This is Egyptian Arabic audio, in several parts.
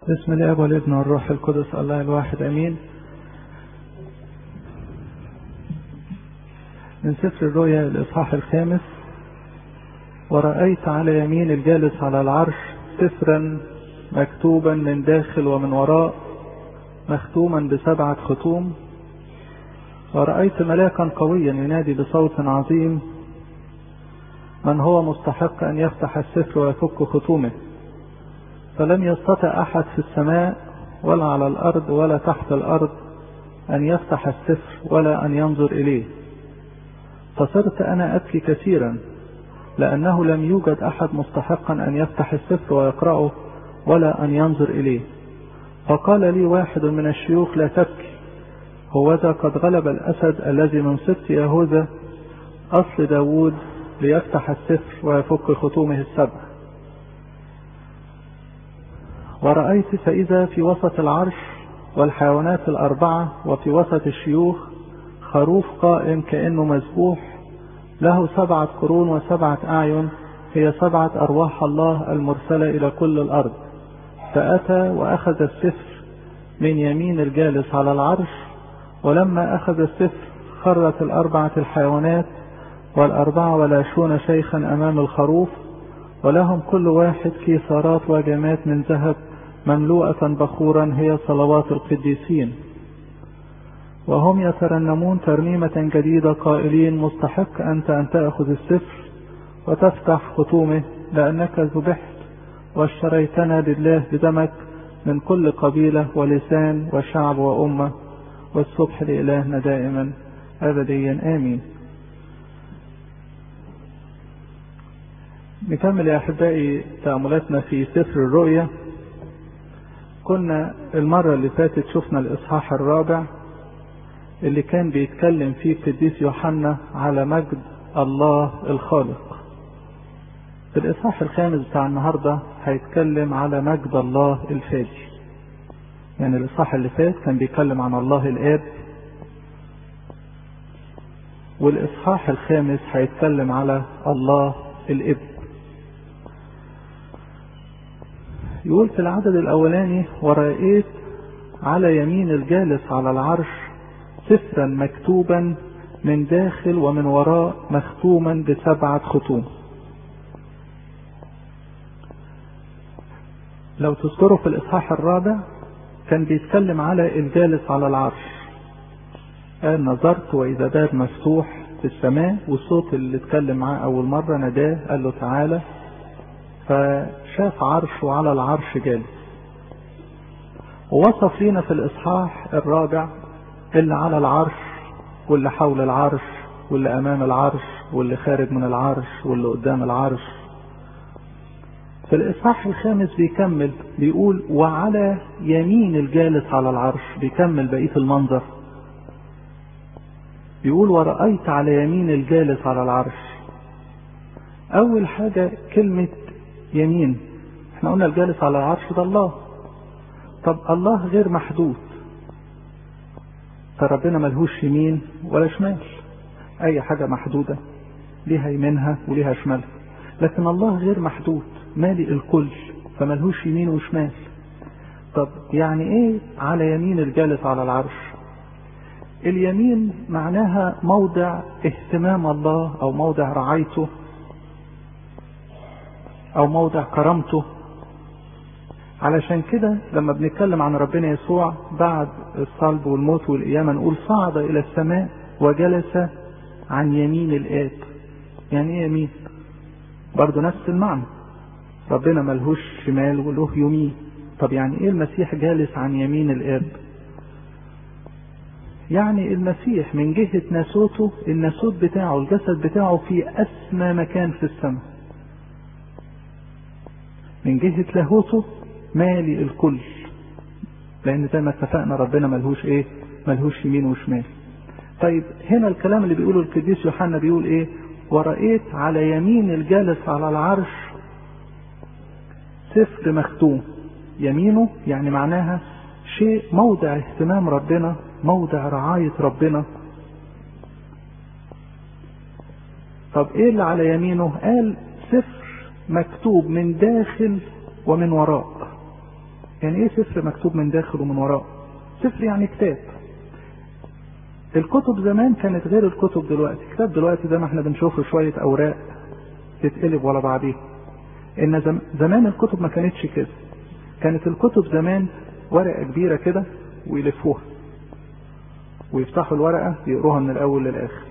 بسم الله والابن والروح القدس الله الواحد امين من سفر الرؤيا الاصحاح الخامس ورأيت على يمين الجالس على العرش سفرا مكتوبا من داخل ومن وراء مختوما بسبعة ختوم ورأيت ملاكا قويا ينادي بصوت عظيم من هو مستحق أن يفتح السفر ويفك ختومه فلم يستطع أحد في السماء ولا على الأرض ولا تحت الأرض أن يفتح السفر ولا أن ينظر إليه فصرت أنا أبكي كثيرا لأنه لم يوجد أحد مستحقا أن يفتح السفر ويقرأه ولا أن ينظر إليه فقال لي واحد من الشيوخ لا تبكي هوذا قد غلب الأسد الذي من سبط يهوذا أصل داوود ليفتح السفر ويفك ختومه السبع ورأيت فإذا في وسط العرش والحيوانات الأربعة وفي وسط الشيوخ خروف قائم كأنه مذبوح له سبعة قرون وسبعة أعين هي سبعة أرواح الله المرسلة إلى كل الأرض فأتى وأخذ السفر من يمين الجالس على العرش ولما أخذ السفر خرت الأربعة الحيوانات والأربعة والعشرون شيخا أمام الخروف ولهم كل واحد كيسارات وجمات من ذهب مملوءة بخورا هي صلوات القديسين وهم يترنمون ترنيمة جديدة قائلين مستحق أنت أن تأخذ السفر وتفتح ختومه لأنك ذبحت واشتريتنا لله بدمك من كل قبيلة ولسان وشعب وأمة والصبح لإلهنا دائما أبديا آمين نكمل يا أحبائي تأملاتنا في سفر الرؤيا كنا المرة اللي فاتت شفنا الإصحاح الرابع اللي كان بيتكلم فيه القديس يوحنا على مجد الله الخالق في الإصحاح الخامس بتاع النهاردة هيتكلم على مجد الله الفادي يعني الإصحاح اللي فات كان بيتكلم عن الله الآب والإصحاح الخامس هيتكلم على الله الابن يقول في العدد الأولاني ورأيت على يمين الجالس على العرش سفرا مكتوبا من داخل ومن وراء مختوما بسبعة ختوم لو تذكروا في الإصحاح الرابع كان بيتكلم على الجالس على العرش قال نظرت وإذا باب مفتوح في السماء والصوت اللي اتكلم معاه أول مرة ناداه قال له تعالى فشاف عرش وعلى العرش جالس ووصف لنا في الإصحاح الرابع اللي على العرش واللي حول العرش واللي أمام العرش واللي خارج من العرش واللي قدام العرش في الإصحاح الخامس بيكمل بيقول وعلى يمين الجالس على العرش بيكمل بقية المنظر بيقول ورأيت على يمين الجالس على العرش أول حاجة كلمة يمين احنا قلنا الجالس على العرش ده الله طب الله غير محدود فربنا ملهوش يمين ولا شمال اي حاجة محدودة ليها يمينها وليها شمالها لكن الله غير محدود مالي الكل فملهوش يمين وشمال طب يعني ايه على يمين الجالس على العرش اليمين معناها موضع اهتمام الله او موضع رعايته او موضع كرامته علشان كده لما بنتكلم عن ربنا يسوع بعد الصلب والموت والقيامة نقول صعد إلى السماء وجلس عن يمين الآب يعني إيه يمين؟ برضه نفس المعنى ربنا ملهوش شمال وله يمين طب يعني إيه المسيح جالس عن يمين الآب؟ يعني المسيح من جهة ناسوته الناسوت بتاعه الجسد بتاعه في أسمى مكان في السماء من جهة لاهوته مالي الكل لان زي ما اتفقنا ربنا ملهوش ايه ملهوش يمين وشمال طيب هنا الكلام اللي بيقوله القديس يوحنا بيقول ايه ورأيت على يمين الجالس على العرش سفر مختوم يمينه يعني معناها شيء موضع اهتمام ربنا موضع رعاية ربنا طب ايه اللي على يمينه قال سفر مكتوب من داخل ومن وراء يعني ايه سفر مكتوب من داخل ومن وراء سفر يعني كتاب الكتب زمان كانت غير الكتب دلوقتي كتاب دلوقتي زي ما احنا بنشوفه شوية اوراق تتقلب ورا بعضيها ان زمان الكتب ما كانتش كده كانت الكتب زمان ورقة كبيرة كده ويلفوها ويفتحوا الورقة يقروها من الأول للآخر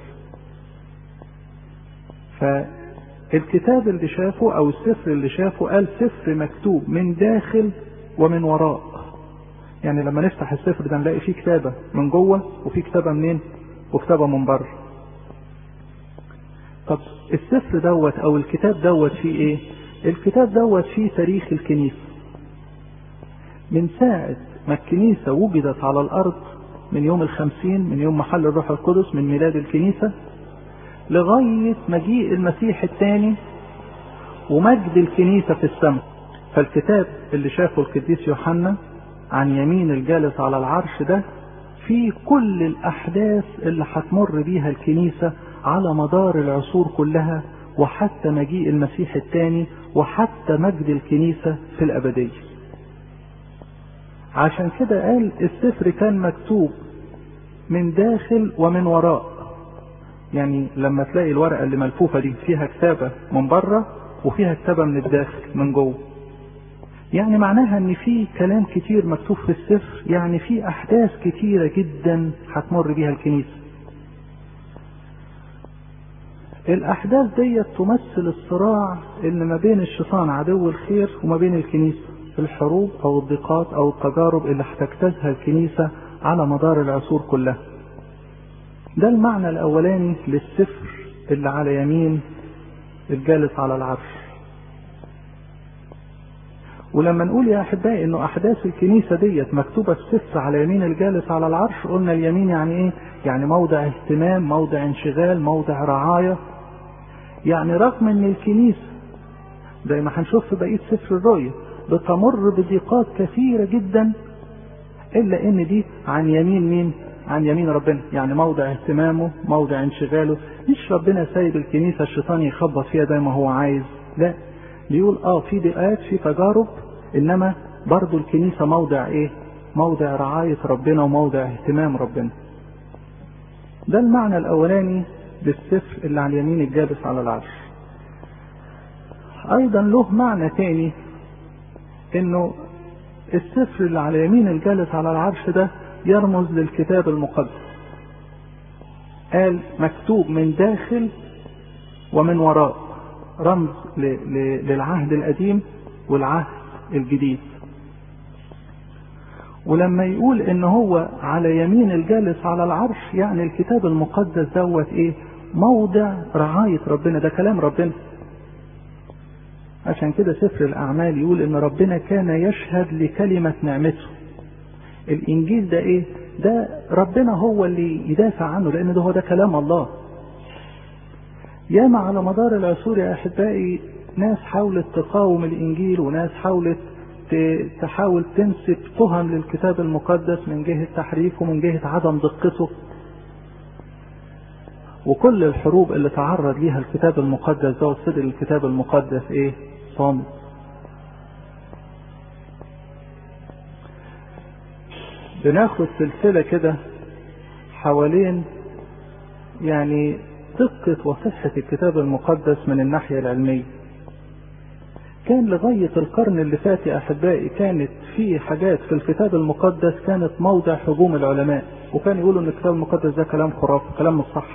فالكتاب اللي شافه أو السفر اللي شافه قال سفر مكتوب من داخل ومن وراء يعني لما نفتح السفر ده نلاقي فيه كتابة من جوه وفيه كتابة منين وكتابة من بره طب السفر دوت أو الكتاب دوت فيه إيه الكتاب دوت فيه تاريخ الكنيسة من ساعة ما الكنيسة وجدت على الأرض من يوم الخمسين من يوم محل الروح القدس من ميلاد الكنيسة لغاية مجيء المسيح الثاني ومجد الكنيسة في السماء فالكتاب اللي شافه القديس يوحنا عن يمين الجالس على العرش ده في كل الأحداث اللي هتمر بيها الكنيسة على مدار العصور كلها وحتى مجيء المسيح الثاني وحتى مجد الكنيسة في الأبدية عشان كده قال السفر كان مكتوب من داخل ومن وراء يعني لما تلاقي الورقة اللي ملفوفة دي فيها كتابة من بره وفيها كتابة من الداخل من جوه يعني معناها ان في كلام كتير مكتوب في السفر يعني في احداث كتيرة جدا هتمر بيها الكنيسة الاحداث دي تمثل الصراع اللي ما بين الشيطان عدو الخير وما بين الكنيسة الحروب او الضيقات او التجارب اللي هتجتازها الكنيسة على مدار العصور كلها ده المعنى الاولاني للسفر اللي على يمين الجالس على العرش ولما نقول يا احبائي انه احداث الكنيسة ديت مكتوبة في سفر على يمين الجالس على العرش قلنا اليمين يعني ايه يعني موضع اهتمام موضع انشغال موضع رعاية يعني رغم ان الكنيسة زي ما هنشوف في بقية سفر الرؤيا بتمر بضيقات كثيرة جدا الا ان دي عن يمين مين عن يمين ربنا يعني موضع اهتمامه موضع انشغاله مش ربنا سايب الكنيسة الشيطان يخبط فيها زي ما هو عايز لا بيقول اه في ضيقات في تجارب انما برضو الكنيسة موضع ايه موضع رعاية ربنا وموضع اهتمام ربنا ده المعنى الاولاني للسفر اللي على اليمين الجالس على العرش ايضا له معنى تاني انه السفر اللي على يمين الجالس على العرش ده يرمز للكتاب المقدس قال مكتوب من داخل ومن وراء رمز للعهد القديم والعهد الجديد ولما يقول ان هو على يمين الجالس على العرش يعني الكتاب المقدس دوت ايه موضع رعاية ربنا ده كلام ربنا عشان كده سفر الاعمال يقول ان ربنا كان يشهد لكلمة نعمته الانجيل ده ايه ده ربنا هو اللي يدافع عنه لان ده هو ده كلام الله ياما على مدار العصور يا احبائي ناس حاولت تقاوم الانجيل وناس حاولت تحاول تنسب تهم للكتاب المقدس من جهة تحريفه ومن جهة عدم دقته وكل الحروب اللي تعرض ليها الكتاب المقدس ده وصدر الكتاب المقدس ايه صامت بناخد سلسلة كده حوالين يعني دقة وصحة الكتاب المقدس من الناحية العلمية كان لغاية القرن اللي فات يا أحبائي كانت في حاجات في الكتاب المقدس كانت موضع هجوم العلماء وكان يقولوا إن الكتاب المقدس ده كلام خرافي كلام مش صح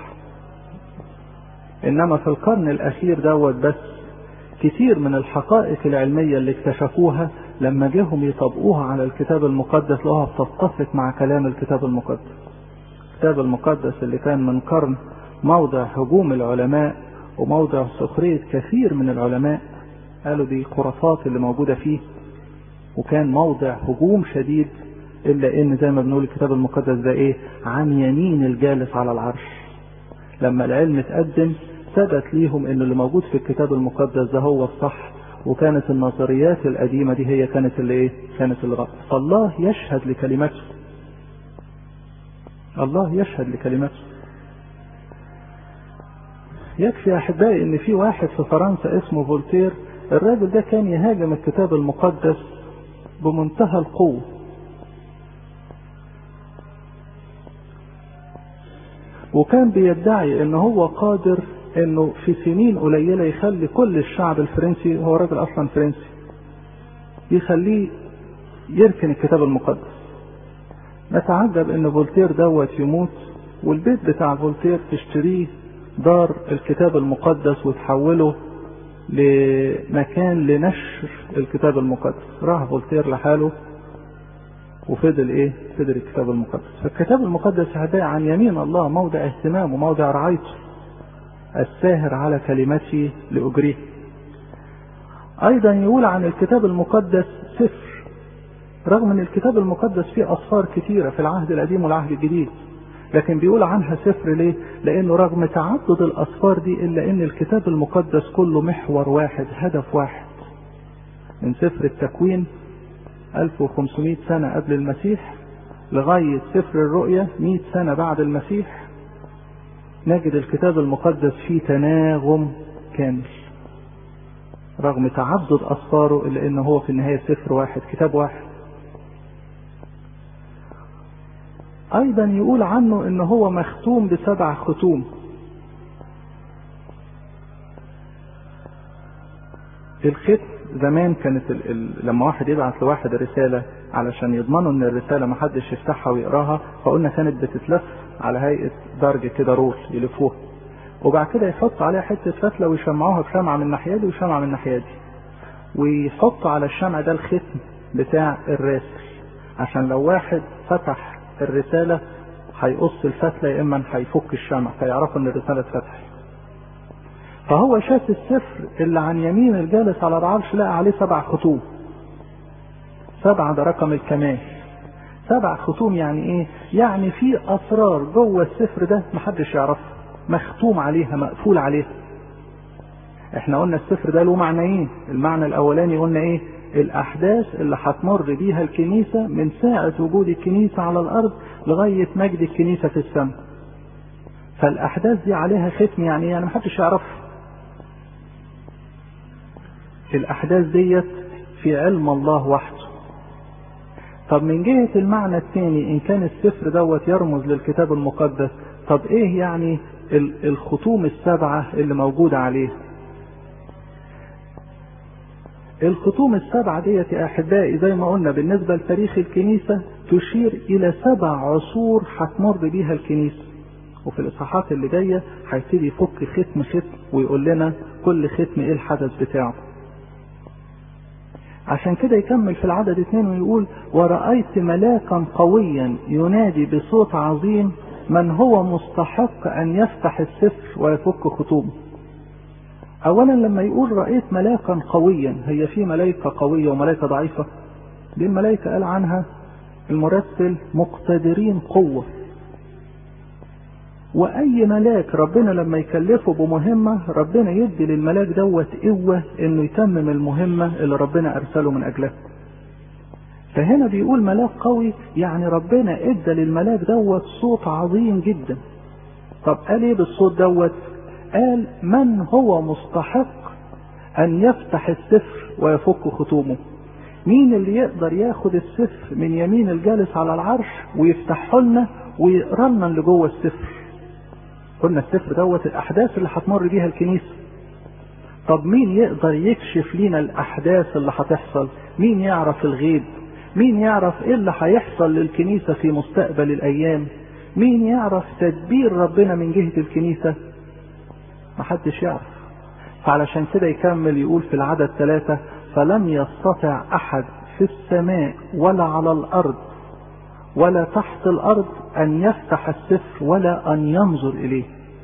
إنما في القرن الأخير دوت بس كتير من الحقائق العلمية اللي اكتشفوها لما جيهم يطبقوها على الكتاب المقدس لقوها بتتفق مع كلام الكتاب المقدس الكتاب المقدس اللي كان من قرن موضع هجوم العلماء وموضع سخرية كثير من العلماء قالوا دي خرافات اللي موجودة فيه وكان موضع هجوم شديد إلا إن زي ما بنقول الكتاب المقدس ده إيه عن يمين الجالس على العرش لما العلم اتقدم ثبت ليهم إن اللي موجود في الكتاب المقدس ده هو الصح وكانت النظريات القديمة دي هي كانت اللي إيه كانت الغلط فالله يشهد لكلمته الله يشهد لكلمته يكفي يا احبائي ان في واحد في فرنسا اسمه فولتير الراجل ده كان يهاجم الكتاب المقدس بمنتهى القوة وكان بيدعي ان هو قادر انه في سنين قليلة يخلي كل الشعب الفرنسي هو راجل اصلا فرنسي يخليه يركن الكتاب المقدس نتعجب ان فولتير دوت يموت والبيت بتاع فولتير تشتريه دار الكتاب المقدس وتحوله لمكان لنشر الكتاب المقدس راح فولتير لحاله وفضل ايه فضل الكتاب المقدس فالكتاب المقدس هدايا عن يمين الله موضع اهتمامه وموضع رعايته الساهر على كلمته لأجريه ايضا يقول عن الكتاب المقدس سفر رغم ان الكتاب المقدس فيه اسفار كتيرة في العهد القديم والعهد الجديد لكن بيقول عنها سفر ليه لانه رغم تعدد الاسفار دي الا ان الكتاب المقدس كله محور واحد هدف واحد من سفر التكوين 1500 سنة قبل المسيح لغاية سفر الرؤيا 100 سنة بعد المسيح نجد الكتاب المقدس فيه تناغم كامل رغم تعدد أسفاره إلا إن هو في النهاية سفر واحد كتاب واحد أيضا يقول عنه إن هو مختوم بسبع ختوم الختم زمان كانت ال ال لما واحد يبعت لواحد رسالة علشان يضمنوا ان الرسالة محدش يفتحها ويقراها فقلنا كانت بتتلف على هيئة درج كده رول يلفوها وبعد كده يحط عليها حتة فتلة ويشمعوها بشمعة من الناحية دي وشمعة من الناحية دي ويحط على الشمع ده الختم بتاع الراسل عشان لو واحد فتح الرسالة هيقص الفتلة يا اما هيفك الشمع فيعرفوا ان الرسالة اتفتحت فهو شاف السفر اللي عن يمين الجالس على العرش لقى عليه سبع ختوم سبعة ده رقم الكمال سبع ختوم يعني ايه يعني في اسرار جوه السفر ده محدش يعرفها مختوم عليها مقفول عليها احنا قلنا السفر ده له معنيين المعنى الاولاني قلنا ايه الاحداث اللي هتمر بيها الكنيسة من ساعة وجود الكنيسة على الارض لغاية مجد الكنيسة في السماء فالاحداث دي عليها ختم يعني يعني محدش يعرفها الاحداث ديت في علم الله وحده طب من جهة المعنى الثاني ان كان السفر دوت يرمز للكتاب المقدس طب ايه يعني الختوم السبعة اللي موجودة عليه الختوم السبعة ديت يا احبائي زي ما قلنا بالنسبة لتاريخ الكنيسة تشير الى سبع عصور هتمر بيها الكنيسة وفي الاصحاحات اللي جاية هيبتدي يفك ختم ختم ويقول لنا كل ختم ايه الحدث بتاعه عشان كده يكمل في العدد اثنين ويقول ورأيت ملاكا قويا ينادي بصوت عظيم من هو مستحق ان يفتح السفر ويفك ختومه اولا لما يقول رأيت ملاكا قويا هي في ملائكة قوية وملائكة ضعيفة دي الملائكة قال عنها المرتل مقتدرين قوة واي ملاك ربنا لما يكلفه بمهمة ربنا يدي للملاك دوت قوة انه يتمم المهمة اللي ربنا ارسله من اجلها فهنا بيقول ملاك قوي يعني ربنا ادى للملاك دوت صوت عظيم جدا طب قال ايه بالصوت دوت قال من هو مستحق ان يفتح السفر ويفك ختومه مين اللي يقدر ياخد السفر من يمين الجالس على العرش ويفتحه لنا ويقرا لنا اللي جوه السفر قلنا السفر دوت الاحداث اللي هتمر بيها الكنيسه طب مين يقدر يكشف لينا الاحداث اللي هتحصل مين يعرف الغيب مين يعرف ايه اللي هيحصل للكنيسه في مستقبل الايام مين يعرف تدبير ربنا من جهه الكنيسه محدش يعرف فعلشان كده يكمل يقول في العدد ثلاثة فلم يستطع احد في السماء ولا على الارض ولا تحت الارض ان يفتح السفر ولا ان ينظر اليه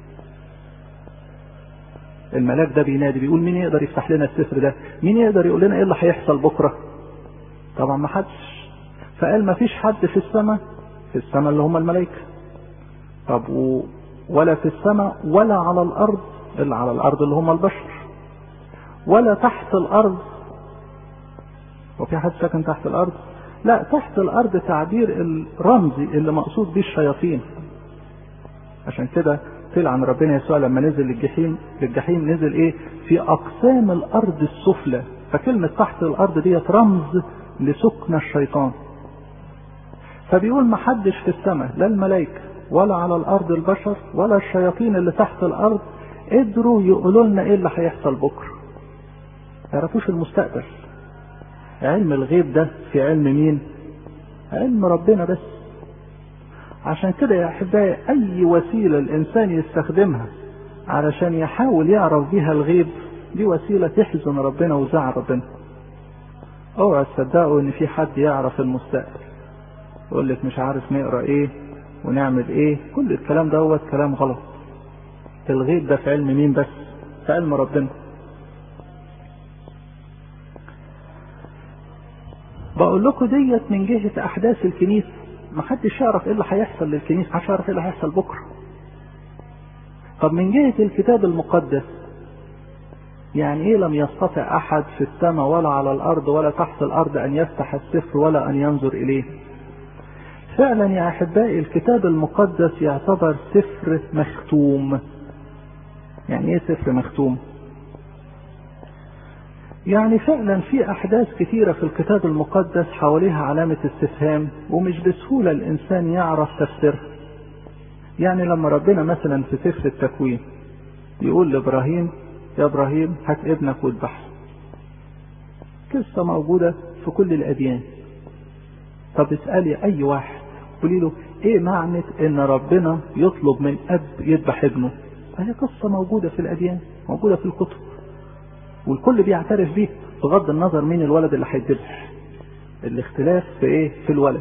الملاك ده بينادي بيقول مين يقدر يفتح لنا السفر ده مين يقدر يقول لنا ايه اللي هيحصل بكره طبعا ما حدش فقال ما فيش حد في السماء في السماء اللي هم الملائكه طب و... ولا في السماء ولا على الارض اللي على الارض اللي هم البشر ولا تحت الارض وفي حد ساكن تحت الارض لا تحت الارض تعبير الرمزي اللي مقصود بيه الشياطين عشان كده قيل عن ربنا يسوع لما نزل للجحيم للجحيم نزل ايه في اقسام الارض السفلى فكلمة تحت الارض ديت رمز لسكن الشيطان فبيقول محدش في السماء لا الملائكة ولا على الارض البشر ولا الشياطين اللي تحت الارض قدروا يقولوا لنا ايه اللي هيحصل بكره يعرفوش المستقبل علم الغيب ده في علم مين علم ربنا بس عشان كده يا احبائي اي وسيله الانسان يستخدمها علشان يحاول يعرف بيها الغيب دي وسيله تحزن ربنا وزعل ربنا اوعى تصدقوا ان في حد يعرف المستقبل يقول لك مش عارف نقرا ايه ونعمل ايه كل الكلام دوت كلام غلط الغيب ده في علم مين بس في علم ربنا بقول لكم ديت من جهة أحداث الكنيسة محدش يعرف إيه اللي هيحصل للكنيسة محدش يعرف إيه اللي هيحصل بكرة طب من جهة الكتاب المقدس يعني إيه لم يستطع أحد في السماء ولا على الأرض ولا تحت الأرض أن يفتح السفر ولا أن ينظر إليه فعلا يا أحبائي الكتاب المقدس يعتبر سفر مختوم يعني إيه سفر مختوم يعني فعلا في احداث كثيرة في الكتاب المقدس حواليها علامة استفهام ومش بسهولة الانسان يعرف تفسيرها يعني لما ربنا مثلا في سفر التكوين يقول لابراهيم يا ابراهيم هات ابنك واذبحه قصة موجودة في كل الاديان طب اسألي اي واحد قولي له ايه معنى ان ربنا يطلب من اب يذبح ابنه هي قصة موجودة في الاديان موجودة في الكتب والكل بيعترف بيه بغض النظر مين الولد اللي هيتذبح الاختلاف في ايه في الولد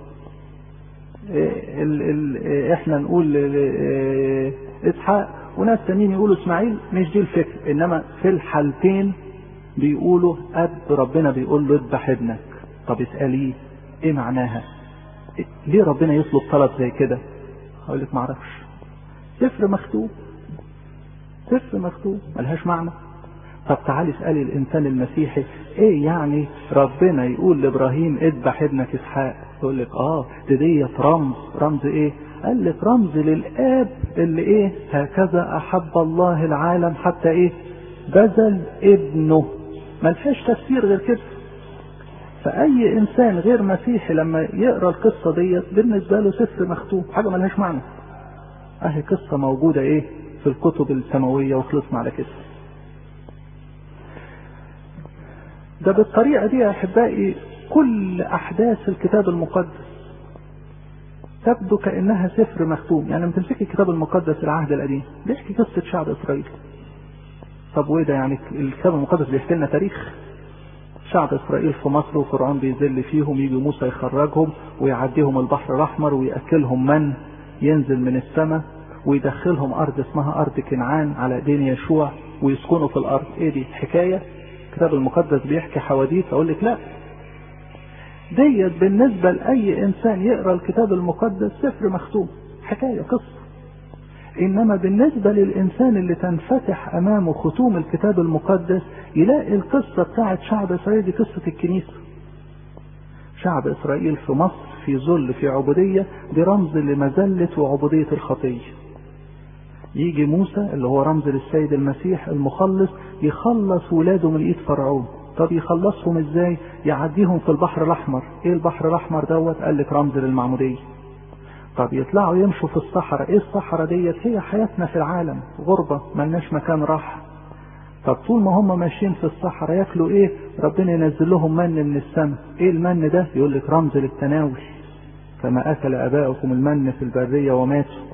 إيه ال ال احنا نقول إيه اسحاق وناس تانيين يقولوا اسماعيل مش دي الفكر انما في الحالتين بيقولوا اب ربنا بيقول له اذبح ابنك طب اساليه ايه معناها إيه ليه ربنا يطلب طلب زي كده هقول لك معرفش سفر مكتوب سفر مكتوب ملهاش معنى طب تعالي اسألي الإنسان المسيحي إيه يعني ربنا يقول لإبراهيم اذبح ابنك إسحاق يقول لك آه دي ديت رمز رمز إيه؟ قال لك رمز للآب اللي إيه؟ هكذا أحب الله العالم حتى إيه؟ بذل ابنه ملهاش تفسير غير كده فأي إنسان غير مسيحي لما يقرأ القصة ديت بالنسبة له سفر مختوم حاجة ملهاش معنى أهي قصة موجودة إيه؟ في الكتب السماوية وخلصنا على كده ده بالطريقة دي يا أحبائي كل أحداث الكتاب المقدس تبدو كأنها سفر مختوم يعني لما تمسكي الكتاب المقدس العهد القديم بيحكي قصة شعب إسرائيل طب وإيه ده يعني الكتاب المقدس بيحكي لنا تاريخ شعب إسرائيل في مصر وفرعون بيذل فيهم يجي موسى يخرجهم ويعديهم البحر الأحمر ويأكلهم من ينزل من السماء ويدخلهم أرض اسمها أرض كنعان على دين يشوع ويسكنوا في الأرض إيه دي حكاية الكتاب المقدس بيحكي حواديت اقول لك لا ديت بالنسبه لاي انسان يقرا الكتاب المقدس سفر مختوم حكايه قصه انما بالنسبه للانسان اللي تنفتح امامه ختوم الكتاب المقدس يلاقي القصه بتاعت شعب اسرائيل دي قصه الكنيسه شعب اسرائيل في مصر في ذل في عبوديه دي رمز لمذله وعبوديه الخطيه يجي موسى اللي هو رمز للسيد المسيح المخلص يخلص ولاده من ايد فرعون طب يخلصهم ازاي يعديهم في البحر الاحمر ايه البحر الاحمر دوت قال لك رمز للمعموديه طب يطلعوا يمشوا في الصحراء ايه الصحراء ديت هي حياتنا في العالم غربة ملناش مكان راحة طب طول ما هم ماشيين في الصحراء ياكلوا ايه ربنا ينزل لهم من من السماء ايه المن ده يقول لك رمز للتناول كما اكل اباؤكم المن في البرية وماتوا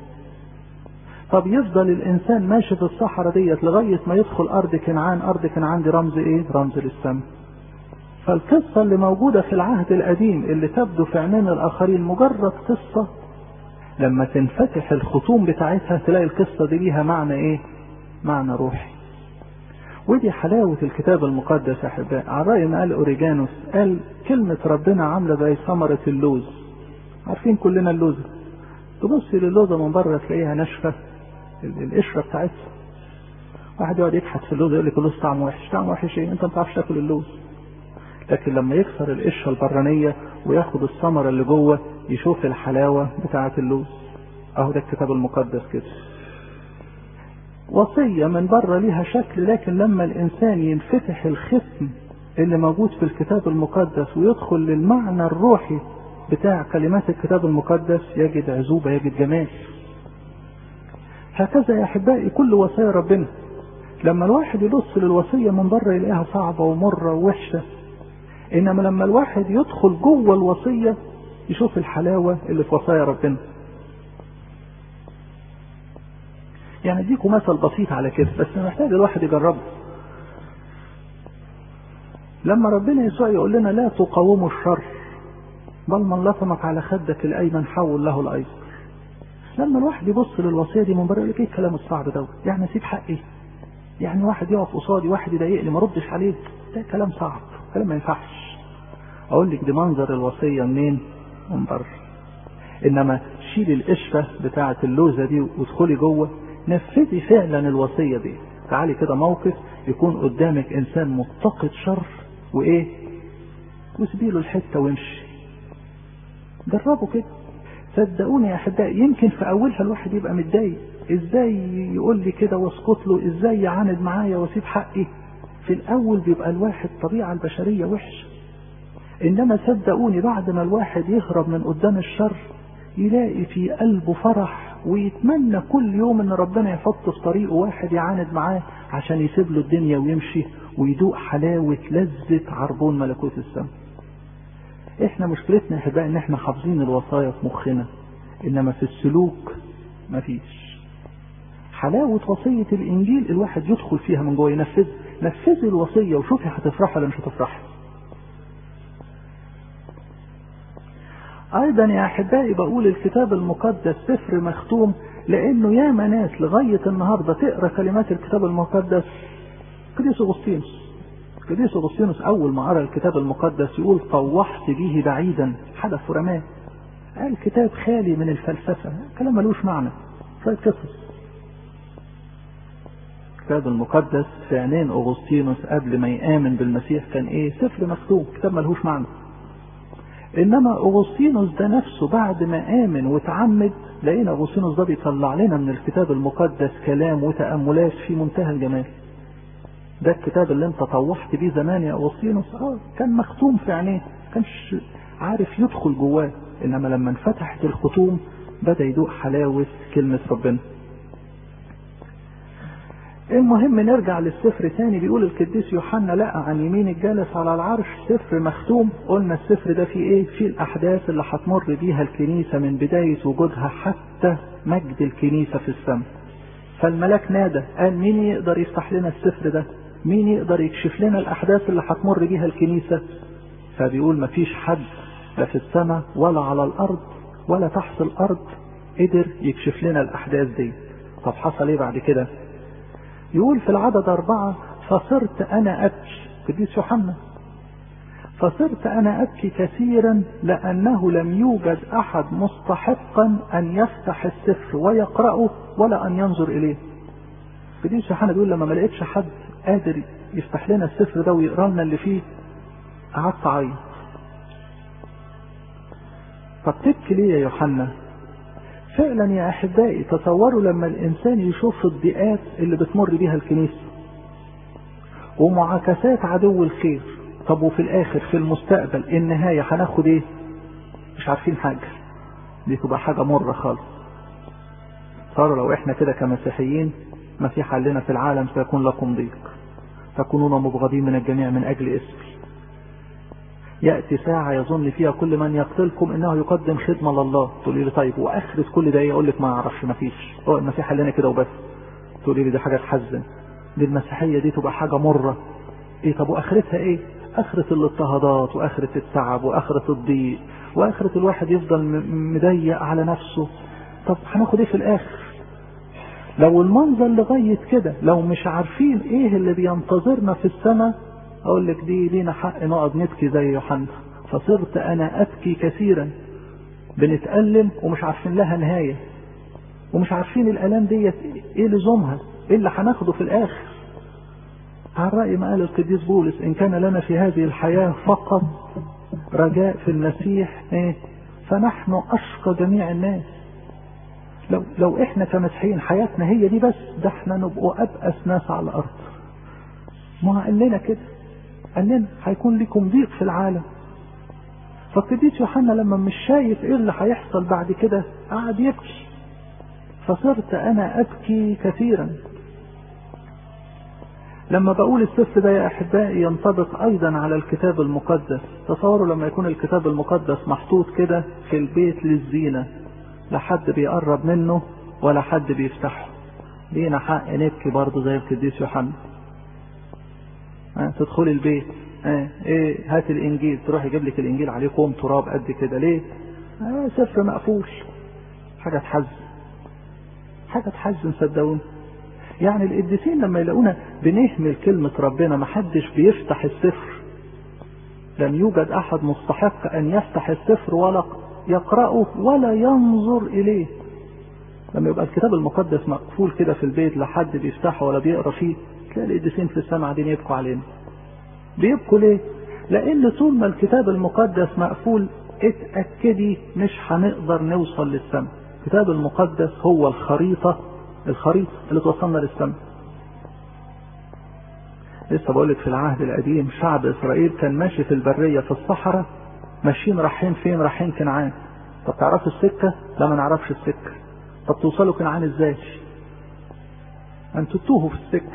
طب يفضل الانسان ماشي في الصحراء ديت لغايه ما يدخل ارض كنعان ارض كنعان دي رمز ايه رمز للسماء فالقصة اللي موجودة في العهد القديم اللي تبدو في عينين الآخرين مجرد قصة لما تنفتح الختوم بتاعتها تلاقي القصة دي ليها معنى إيه؟ معنى روحي. ودي حلاوة الكتاب المقدس يا أحباء، على رأي ما قال أوريجانوس قال كلمة ربنا عاملة زي ثمرة اللوز. عارفين كلنا اللوزة. تبصي للوزة من بره تلاقيها ناشفة القشرة بتاعتها. واحد يقعد يبحث في اللوز يقول لك اللوز طعمه وحش، طعمه وحش إيه؟ أنت ما بتعرفش تاكل اللوز. لكن لما يكسر القشرة البرانية وياخد الثمرة اللي جوه يشوف الحلاوة بتاعة اللوز اهو ده الكتاب المقدس كده وصية من بره ليها شكل لكن لما الانسان ينفتح الختم اللي موجود في الكتاب المقدس ويدخل للمعنى الروحي بتاع كلمات الكتاب المقدس يجد عزوبة يجد جمال هكذا يا أحبائي كل وصايا ربنا لما الواحد يبص للوصية من بره يلاقيها صعبة ومرة ووحشة إنما لما الواحد يدخل جوه الوصية يشوف الحلاوة اللي في وصايا ربنا يعني اديكم مثل بسيط على كده بس محتاج الواحد يجربه لما ربنا يسوع يقول لنا لا تقاوموا الشر بل من لطمك على خدك الايمن حول له الايسر لما الواحد يبص للوصيه دي من بره يقول ايه الكلام الصعب ده يعني اسيب حقي يعني واحد يقف قصادي واحد يضايقني ما ردش عليه ده كلام صعب كلام ما ينفعش اقول لك دي منظر الوصيه منين من بره انما شيل القشره بتاعه اللوزه دي وادخلي جوه نفذي فعلا الوصيه دي تعالي كده موقف يكون قدامك انسان متقد شر وايه وسيبي له الحته وامشي جربوا كده صدقوني يا احبائي يمكن في اولها الواحد يبقى متضايق ازاي يقول لي كده واسكت له ازاي يعاند معايا واسيب حقي في الاول بيبقى الواحد الطبيعه البشريه وحشه انما صدقوني بعد ما الواحد يهرب من قدام الشر يلاقي في قلبه فرح ويتمنى كل يوم ان ربنا يحط في طريقه واحد يعاند معاه عشان يسيب له الدنيا ويمشي ويدوق حلاوة لذة عربون ملكوت السماء احنا مشكلتنا يا احبائي ان احنا حافظين الوصايا في مخنا انما في السلوك مفيش حلاوة وصية الانجيل الواحد يدخل فيها من جوه ينفذ نفذي الوصية وشوفي هتفرحي ولا مش هتفرحي ايضا يا احبائي بقول الكتاب المقدس سفر مختوم لانه ياما ناس لغاية النهاردة تقرا كلمات الكتاب المقدس قديس اغسطينوس قديس اغسطينوس اول ما قرا الكتاب المقدس يقول طوحت به بعيدا حدث ورماه قال كتاب خالي من الفلسفة كلام ملوش معنى شوية قصص الكتاب المقدس في عينين اغسطينوس قبل ما يآمن بالمسيح كان ايه سفر مكتوب كتاب ملهوش معنى انما اغسطينوس ده نفسه بعد ما امن وتعمد لقينا اغسطينوس ده بيطلع لنا من الكتاب المقدس كلام وتاملات في منتهى الجمال ده الكتاب اللي انت طوحت بيه زمان يا اغسطينوس اه كان مختوم في عينيه كانش عارف يدخل جواه انما لما انفتحت الختوم بدا يدوق حلاوه كلمه ربنا المهم نرجع للسفر تاني بيقول القديس يوحنا لقى عن يمين الجالس على العرش سفر مختوم قلنا السفر ده فيه ايه فيه الاحداث اللي هتمر بيها الكنيسه من بدايه وجودها حتى مجد الكنيسه في السماء فالملاك نادى قال مين يقدر يفتح لنا السفر ده مين يقدر يكشف لنا الاحداث اللي هتمر بيها الكنيسه فبيقول مفيش حد لا في السماء ولا على الارض ولا تحت الارض قدر يكشف لنا الاحداث دي طب حصل ايه بعد كده يقول في العدد أربعة فصرت أنا أبكي قديس يوحنا فصرت أنا أبكي كثيرا لأنه لم يوجد أحد مستحقا أن يفتح السفر ويقرأه ولا أن ينظر إليه قديس يوحنا بيقول لما ما لقيتش حد قادر يفتح لنا السفر ده ويقرا لنا اللي فيه قعدت أعيط طب تبكي ليه يا يوحنا فعلا يا احبائي تصوروا لما الانسان يشوف الضيقات اللي بتمر بيها الكنيسه ومعاكسات عدو الخير طب وفي الاخر في المستقبل النهايه هناخد ايه مش عارفين حاجه دي تبقى حاجه مره خالص صاروا لو احنا كده كمسيحيين مسيح قال لنا في العالم سيكون لكم ضيق تكونون مبغضين من الجميع من اجل اسمي يأتي ساعة يظن فيها كل من يقتلكم انه يقدم خدمة لله تقولي لي طيب واخرة كل ده ايه اقول لك ما اعرفش ما فيش هو المسيح قال لنا كده وبس تقولي لي دي حاجة تحزن دي المسيحية دي تبقى حاجة مرة ايه طب واخرتها ايه اخرة الاضطهادات واخرة التعب واخرة الضيق واخرة الواحد يفضل مضيق على نفسه طب هناخد ايه في الاخر لو المنظر لغاية كده لو مش عارفين ايه اللي بينتظرنا في السماء اقول لك دي لينا حق نقعد نبكي زي يوحنا فصرت انا ابكي كثيرا بنتألم ومش عارفين لها نهاية ومش عارفين الالام ديت ايه لزومها ايه اللي هناخده في الاخر على رأي ما قال القديس بولس ان كان لنا في هذه الحياة فقط رجاء في المسيح ايه فنحن اشقى جميع الناس لو لو احنا كمسيحيين حياتنا هي دي بس ده احنا نبقوا ابأس ناس على الارض ما قال لنا كده قال لنا هيكون لكم ضيق في العالم فالقديس يوحنا لما مش شايف ايه اللي هيحصل بعد كده قعد يبكي فصرت انا ابكي كثيرا لما بقول السفر ده يا احبائي ينطبق ايضا على الكتاب المقدس تصوروا لما يكون الكتاب المقدس محطوط كده في البيت للزينة لا حد بيقرب منه ولا حد بيفتحه لينا حق نبكي برضه زي القديس يوحنا أه تدخلي البيت أه ايه هات الانجيل تروح يجيب لك الانجيل عليه كوم تراب قد كده ليه أه سفر مقفول حاجه تحزن حاجه تحزن صدقوني يعني القديسين لما يلاقونا بنهمل كلمة ربنا ما حدش بيفتح السفر لم يوجد أحد مستحق أن يفتح السفر ولا يقرأه ولا ينظر إليه لما يبقى الكتاب المقدس مقفول كده في البيت لا حد بيفتحه ولا بيقرا فيه تلاقي القديسين في السماء قاعدين يبكوا علينا بيبكوا ليه؟ لأن طول ما الكتاب المقدس مقفول اتأكدي مش هنقدر نوصل للسماء الكتاب المقدس هو الخريطة الخريطة اللي توصلنا للسماء لسه بقول لك في العهد القديم شعب اسرائيل كان ماشي في البرية في الصحراء ماشيين رايحين فين رايحين كنعان طب تعرفوا السكة لا ما نعرفش السكة طب توصلوا كنعان ازاي انتوا تتوهوا في السكة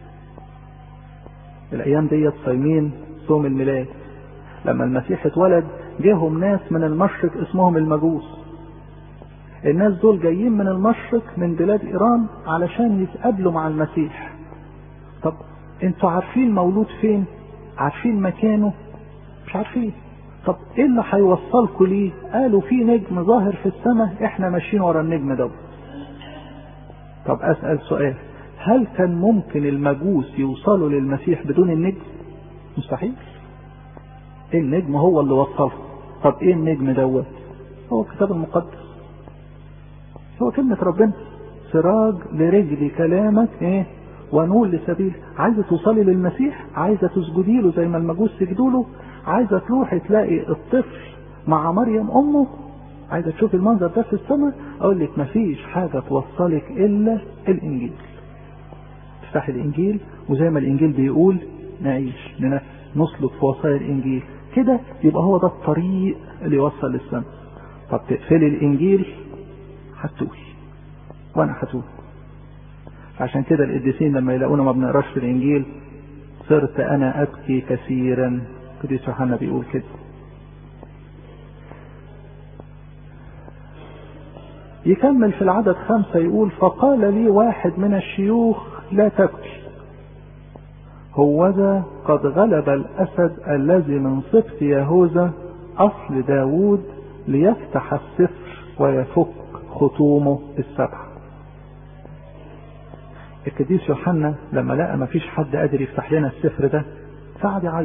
الايام ديت صايمين صوم الميلاد لما المسيح اتولد جاهم ناس من المشرق اسمهم المجوس الناس دول جايين من المشرق من بلاد ايران علشان يتقابلوا مع المسيح طب انتوا عارفين مولود فين عارفين مكانه مش عارفين طب ايه اللي هيوصلكوا ليه قالوا في نجم ظاهر في السماء احنا ماشيين ورا النجم ده طب اسال سؤال هل كان ممكن المجوس يوصلوا للمسيح بدون النجم مستحيل النجم هو اللي وصله طب ايه النجم دوت هو الكتاب المقدس هو كلمة ربنا سراج لرجل كلامك ايه ونور لسبيل عايزة توصلي للمسيح عايزة تسجدي له زي ما المجوس سجدوا له عايزة تروحي تلاقي الطفل مع مريم امه عايزة تشوفي المنظر ده في السماء اقول لك مفيش حاجة توصلك الا الانجيل تفتحي الانجيل وزي ما الانجيل بيقول نعيش ننفذ نسلك في وصايا الانجيل كده يبقى هو ده الطريق اللي يوصل للسماء طب تقفلي الانجيل هتوهي وانا هتوه عشان كده القديسين لما يلاقونا ما بنقراش في الانجيل صرت انا ابكي كثيرا قديس يوحنا بيقول كده يكمل في العدد خمسة يقول فقال لي واحد من الشيوخ لا تبكي هوذا قد غلب الأسد الذي من سبط يهوذا أصل داود ليفتح السفر ويفك ختومه السبعة القديس يوحنا لما لقى ما فيش حد قادر يفتح لنا السفر ده فقعد يعيط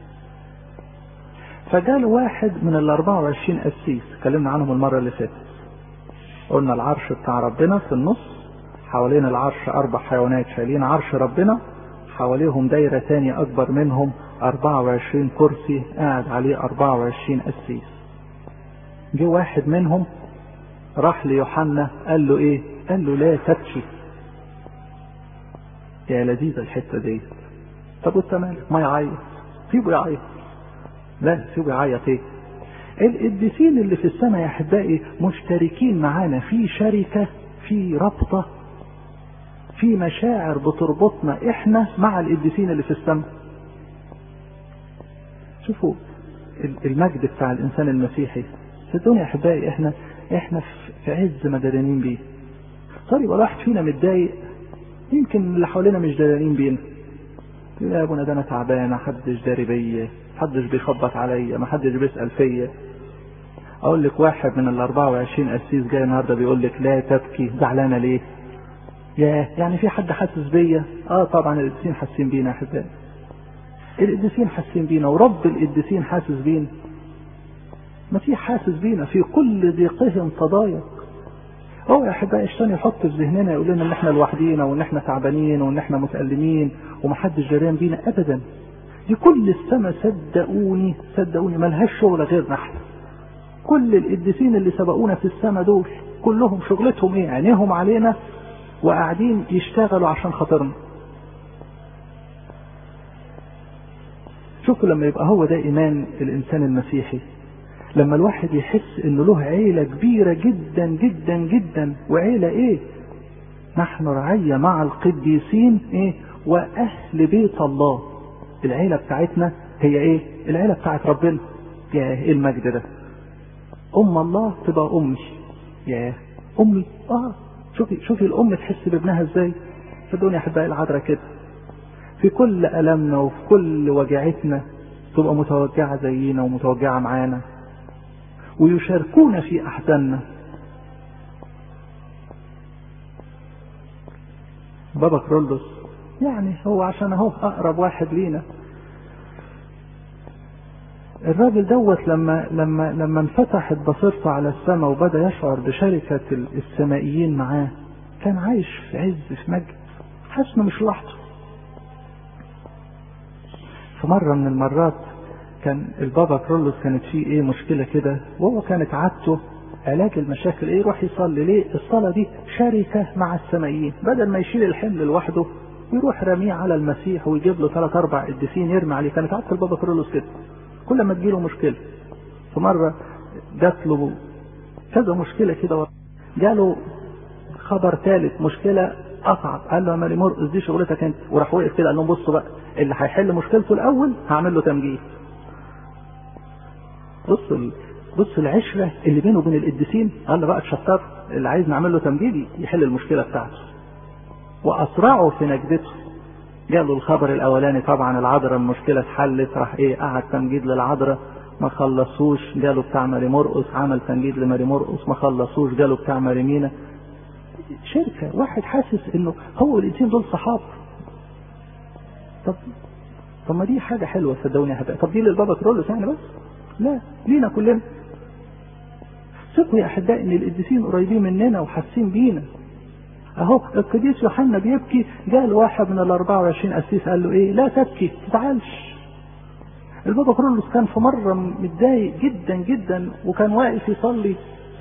فجاله واحد من ال 24 قسيس اتكلمنا عنهم المرة اللي فاتت قلنا العرش بتاع ربنا في النص حوالين العرش أربع حيوانات شايلين عرش ربنا حواليهم دايرة تانية أكبر منهم 24 كرسي قاعد عليه 24 قسيس جه واحد منهم راح ليوحنا قال له ايه قال له لا تبكي يا لذيذة الحتة دي طب وانت مالك ما يعيط سيبه يعيط لا سيبه يعيط ايه القديسين اللي في السماء يا احبائي مشتركين معانا في شركة في رابطة في مشاعر بتربطنا احنا مع القديسين اللي في السماء شوفوا المجد بتاع الانسان المسيحي صدقوني يا احبائي احنا احنا في عز ما دارانين بيه صار يبقى الواحد فينا متضايق يمكن اللي حوالينا مش دارانين بينا يا ابونا ده انا تعبان محدش داري بيا محدش بيخبط عليا محدش بيسال فيا اقول لك واحد من ال 24 قسيس جاي النهارده بيقول لك لا تبكي زعلانه ليه ياه يعني في حد حاسس بيا اه طبعا القديسين حاسين بينا يا احبائي القديسين حاسين بينا ورب القديسين حاسس بينا المسيح حاسس بينا في كل ضيقهم تضايق هو يا احبائي الشيطان يحط في ذهننا يقول لنا ان احنا لوحدينا وان احنا تعبانين وان احنا متألمين ومحدش جريان بينا ابدا دي كل السماء صدقوني صدقوني ملهاش شغل غيرنا احنا كل القديسين اللي سبقونا في السماء دول كلهم شغلتهم ايه عينيهم علينا وقاعدين يشتغلوا عشان خاطرنا شوفوا لما يبقى هو ده ايمان الانسان المسيحي لما الواحد يحس انه له عيلة كبيرة جدا جدا جدا وعيلة ايه نحن رعية مع القديسين ايه واهل بيت الله العيلة بتاعتنا هي ايه العيلة بتاعت ربنا يا ايه المجد ده ام الله تبقى امي يا امي اه شوفي شوفي الام تحس بابنها ازاي صدقوني يا احبائي العذراء كده في كل ألمنا وفي كل وجعتنا تبقى متوجعة زينا ومتوجعة معانا ويشاركونا في أحزاننا بابا كرولوس يعني هو عشان اهو أقرب واحد لينا الراجل دوت لما لما لما انفتحت بصيرته على السماء وبدا يشعر بشركه السمائيين معاه كان عايش في عز في مجد حاسس انه مش لوحده في مرة من المرات كان البابا كرولوس كانت فيه ايه مشكلة كده وهو كانت عادته علاج المشاكل ايه يروح يصلي ليه الصلاة دي شركة مع السمائيين بدل ما يشيل الحمل لوحده ويروح رميه على المسيح ويجيب له ثلاث اربع قديسين يرمي عليه كانت عادة البابا كرولوس كده كل ما تجيله مشكلة في مرة جات له كذا مشكلة كده جاله خبر ثالث مشكلة أصعب قال له يا مالي مرقس دي شغلتك أنت وراح وقف كده قال لهم بصوا بقى اللي هيحل مشكلته الأول هعمل له تمجيد بص ال... بص العشرة اللي بينه وبين القديسين قال له بقى تشطر اللي عايز نعمل له تمجيد يحل المشكلة بتاعته وأسرعه في نجدته جاله الخبر الأولاني طبعا العذراء المشكلة اتحلت راح إيه قعد تمجيد للعذراء ما خلصوش جاله بتاع ماري مرقس عمل تمجيد لماري مرقس ما خلصوش جاله بتاع ماري مينا شركة واحد حاسس انه هو والانسان دول صحاب طب طب ما دي حاجة حلوة صدقوني يا حبايبي طب دي للبابا كرولوس يعني بس لا لينا كلنا ثقوا يا احبائي ان القديسين قريبين مننا وحاسين بينا اهو القديس يوحنا بيبكي جاء واحد من ال 24 قسيس قال له ايه لا تبكي ما تزعلش البابا كرولوس كان في مرة متضايق جدا جدا وكان واقف يصلي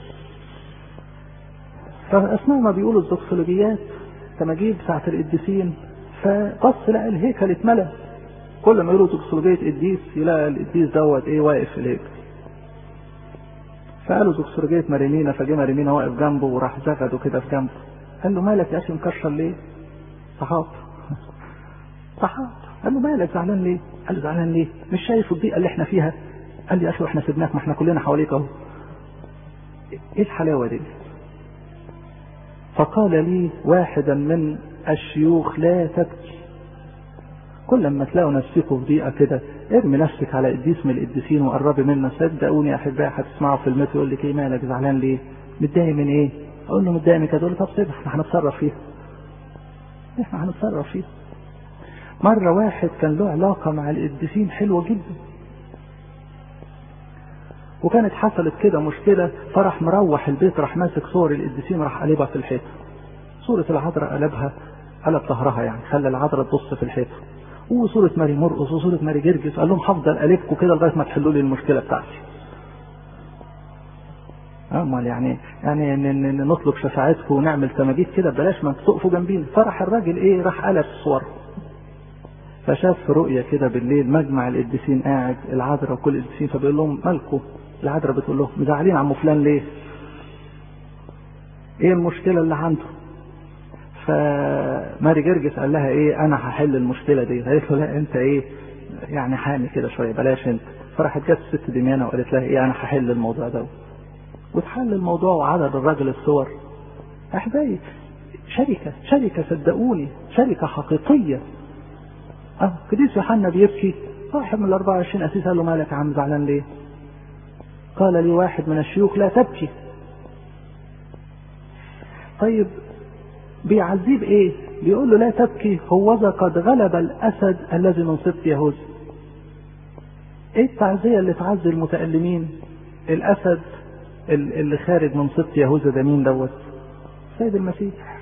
فأثناء ما بيقولوا الزوكسولوجيات تماجيد بتاعة القديسين فبص لقى الهيكل اتملى كل ما يقولوا زوكسولوجية قديس يلاقي القديس دوت ايه واقف في الهيكل فقالوا زوكسولوجية مريمينا فجه مريمينا واقف جنبه وراح زغده كده في جنبه قال له مالك يا اخي مكشر ليه؟ صحاب صحاب قال له مالك زعلان ليه؟ قال له زعلان ليه؟ مش شايف الضيقه اللي احنا فيها؟ قال لي يا اخي واحنا سيبناك ما احنا كلنا حواليك اهو. ايه الحلاوه دي؟ فقال لي واحدا من الشيوخ لا تبكي. كل ما تلاقوا نفسكم في ضيقه كده ارمي نفسك على قديس من القديسين وقربي منه صدقوني يا احبائي هتسمعوا في المتر يقول لك ايه مالك زعلان ليه؟ متضايق من ايه؟ اقول له متضايق من كده يقول لي طب سيبها احنا هنتصرف فيها. احنا هنتصرف فيها. مرة واحد كان له علاقة مع القديسين حلوة جدا وكانت حصلت كده مشكلة فرح مروح البيت راح ماسك صور القديسين راح قلبها في الحيط صورة العذراء قلبها قلب ظهرها يعني خلى العذراء تبص في الحيط وصورة ماري مرقص وصورة ماري جرجس قال لهم هفضل قلبكم كده لغاية ما تحلوا لي المشكلة بتاعتي امال يعني يعني نطلب شفاعتكم ونعمل تماجيد كده بلاش ما تقفوا جنبينا فرح الراجل ايه راح قلب صور فشاف في رؤية كده بالليل مجمع القديسين قاعد العذراء وكل القديسين فبيقول لهم مالكم العذراء بتقول لهم مزعلين عم فلان ليه؟ ايه المشكلة اللي عنده؟ فماري جرجس قال لها ايه انا هحل المشكلة دي قالت له لا انت ايه يعني حامي كده شوية بلاش انت فراحت جت الست دميانة وقالت لها ايه انا هحل الموضوع ده واتحل الموضوع وعدد الراجل الصور احبائي شركة شركة صدقوني شركة حقيقية اه قديس يوحنا بيبكي واحد من ال 24 اسيس قال له مالك يا عم زعلان ليه؟ قال لي واحد من الشيوخ لا تبكي. طيب بيعذيب ايه؟ بيقول له لا تبكي هوذا قد غلب الاسد الذي من سبط يهوذا. ايه التعزية اللي تعزي المتألمين؟ الاسد اللي خارج من سبط يهوذا ده مين دوت؟ سيد المسيح.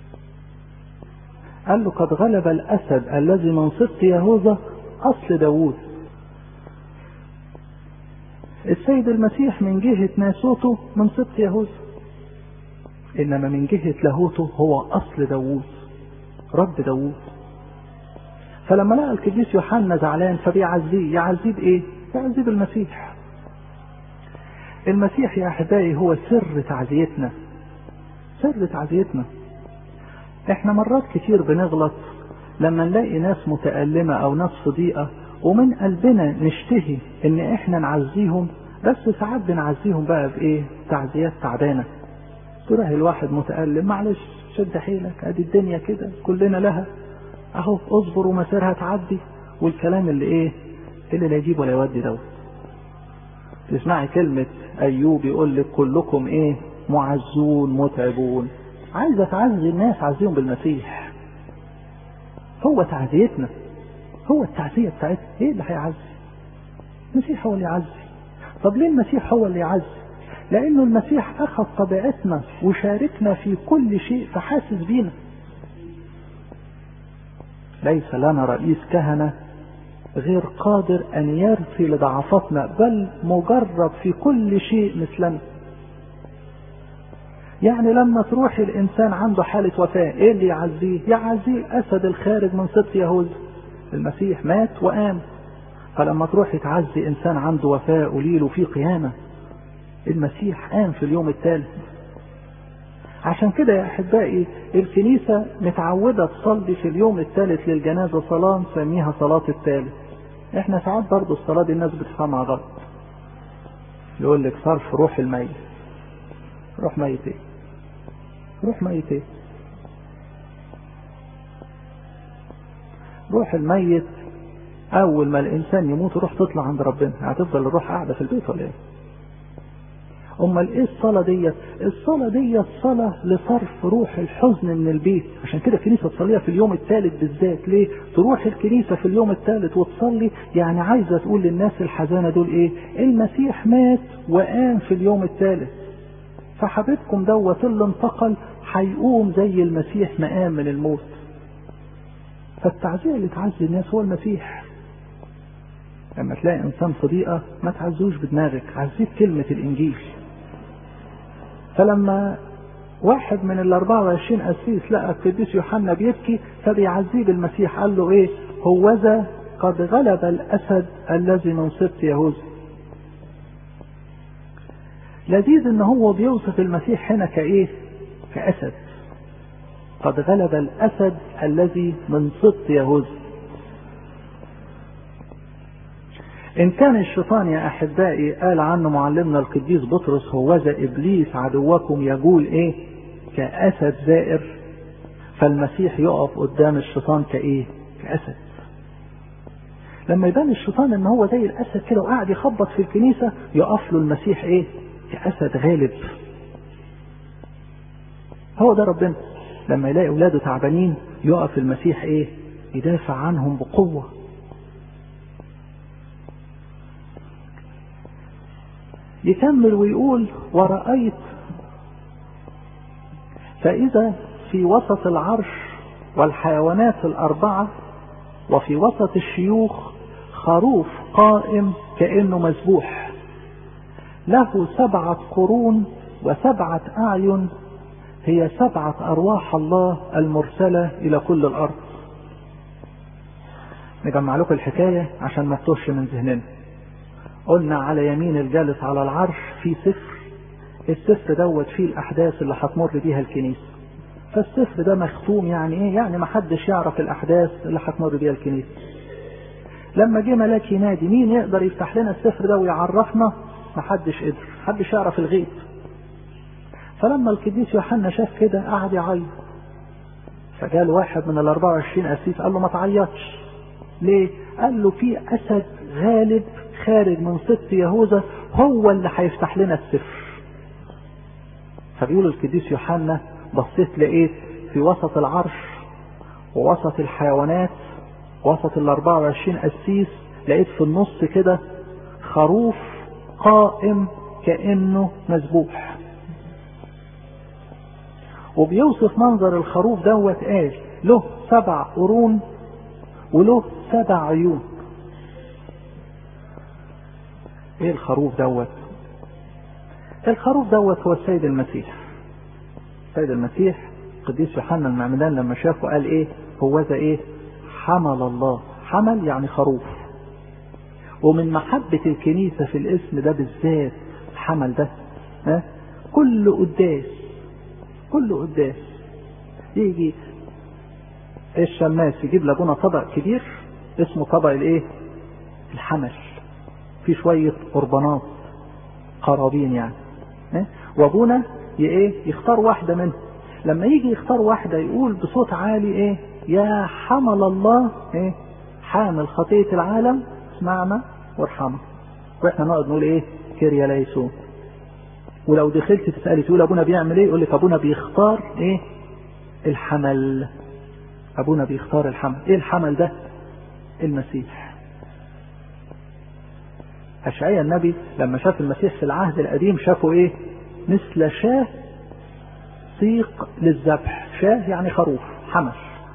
قال له قد غلب الأسد الذي من سبط يهوذا أصل داوود السيد المسيح من جهة ناسوته من سبط يهوذا إنما من جهة لاهوته هو أصل داوود رب داوود فلما لقى القديس يوحنا زعلان فبيعزيه يعزيه بايه؟ يعزيه بالمسيح المسيح يا احبائي هو سر تعزيتنا سر تعزيتنا احنا مرات كتير بنغلط لما نلاقي ناس متألمة او ناس في ضيقة ومن قلبنا نشتهي ان احنا نعزيهم بس ساعات بنعزيهم بقى بايه تعزيات تعبانة تروح الواحد متألم معلش شد حيلك ادي الدنيا كده كلنا لها اهو اصبر ومسيرها تعدي والكلام اللي ايه اللي لا يجيب ولا يودي دوت تسمعي كلمة ايوب يقول لك كلكم ايه معزون متعبون عايزة تعزي الناس عزيهم بالمسيح هو تعزيتنا هو التعزية بتاعتنا ايه اللي هيعزي المسيح هو اللي يعزي طب ليه المسيح هو اللي يعزي لانه المسيح اخذ طبيعتنا وشاركنا في كل شيء فحاسس بينا ليس لنا رئيس كهنة غير قادر ان يرثي لضعفاتنا بل مجرب في كل شيء مثلنا يعني لما تروح الانسان عنده حالة وفاة ايه اللي يعزيه يعزيه الاسد الخارج من سبط يهوذا المسيح مات وقام فلما تروح تعزي انسان عنده وفاة قولي له في قيامة المسيح قام في اليوم الثالث عشان كده يا احبائي الكنيسة متعودة تصلي في اليوم الثالث للجنازة صلاة نسميها صلاة الثالث احنا ساعات برضه الصلاة دي الناس بتفهمها غلط يقول لك صرف روح الميت روح ميت ايه روح ميت ايه روح الميت اول ما الانسان يموت روح تطلع عند ربنا هتفضل الروح قاعده في البيت ولا ايه امال ايه الصلاه ديت الصلاه ديت صلاه لصرف روح الحزن من البيت عشان كده الكنيسه تصليها في اليوم الثالث بالذات ليه تروح الكنيسه في اليوم الثالث وتصلي يعني عايزه تقول للناس الحزانه دول ايه المسيح مات وقام في اليوم الثالث فحبيبكم دوت اللي انتقل هيقوم زي المسيح ما قام من الموت فالتعزيه اللي تعزي الناس هو المسيح لما تلاقي انسان في ضيقه ما تعزوش بدماغك عزيه بكلمه الانجيل فلما واحد من ال 24 قسيس لقى القديس يوحنا بيبكي فبيعزيه بالمسيح قال له ايه هوذا قد غلب الاسد الذي من سبط يهوذا لذيذ ان هو بيوصف المسيح هنا كايه كاسد قد غلب الاسد الذي من سبط يهوذا إن كان الشيطان يا أحبائي قال عنه معلمنا القديس بطرس هوذا إبليس عدوكم يقول إيه كأسد زائر فالمسيح يقف قدام الشيطان كإيه كأسد لما يبان الشيطان ان هو زي الاسد كده وقاعد يخبط في الكنيسه يقف له المسيح ايه كاسد غالب هو ده ربنا لما يلاقي اولاده تعبانين يقف المسيح ايه يدافع عنهم بقوه يكمل ويقول ورأيت فإذا في وسط العرش والحيوانات الأربعة وفي وسط الشيوخ خروف قائم كأنه مذبوح له سبعة قرون وسبعة أعين هي سبعة أرواح الله المرسلة إلى كل الأرض نجمع لكم الحكاية عشان ما تتوهش من ذهننا قلنا على يمين الجالس على العرش في سفر السفر دوت فيه الاحداث اللي هتمر بيها الكنيسه فالسفر ده مختوم يعني ايه يعني ما حدش يعرف الاحداث اللي هتمر بيها الكنيسه لما جه ملاك ينادي مين يقدر يفتح لنا السفر ده ويعرفنا ما حدش قدر حدش يعرف الغيب فلما القديس يوحنا شاف كده قعد يعيط فجال واحد من ال 24 قسيس قال له ما تعيطش ليه؟ قال له في اسد غالب خارج من سبط يهوذا هو اللي هيفتح لنا السفر فبيقول القديس يوحنا بصيت لقيت في وسط العرش ووسط الحيوانات وسط ال 24 قسيس لقيت في النص كده خروف قائم كأنه مذبوح وبيوصف منظر الخروف دوت قال له سبع قرون وله سبع عيون ايه الخروف دوت الخروف دوت هو السيد المسيح السيد المسيح قديس يوحنا المعمدان لما شافه قال ايه هو ذا ايه حمل الله حمل يعني خروف ومن محبة الكنيسة في الاسم ده بالذات حمل ده ها كل قداس كل قداس يجي الشماس يجيب لابونا طبق كبير اسمه طبق الايه الحمل في شوية قربانات قرابين يعني ها؟ وابونا ايه يختار واحدة منهم لما يجي يختار واحدة يقول بصوت عالي ايه يا حمل الله ايه حامل خطية العالم اسمعنا وارحمنا واحنا نقعد نقول ايه كيريا ليسون ولو دخلت تسألي تقول ابونا بيعمل ايه يقول لك ابونا بيختار ايه الحمل ابونا بيختار الحمل ايه الحمل ده المسيح اشعياء النبي لما شاف المسيح في العهد القديم شافه ايه مثل شاه سيق للذبح شاه يعني خروف حمل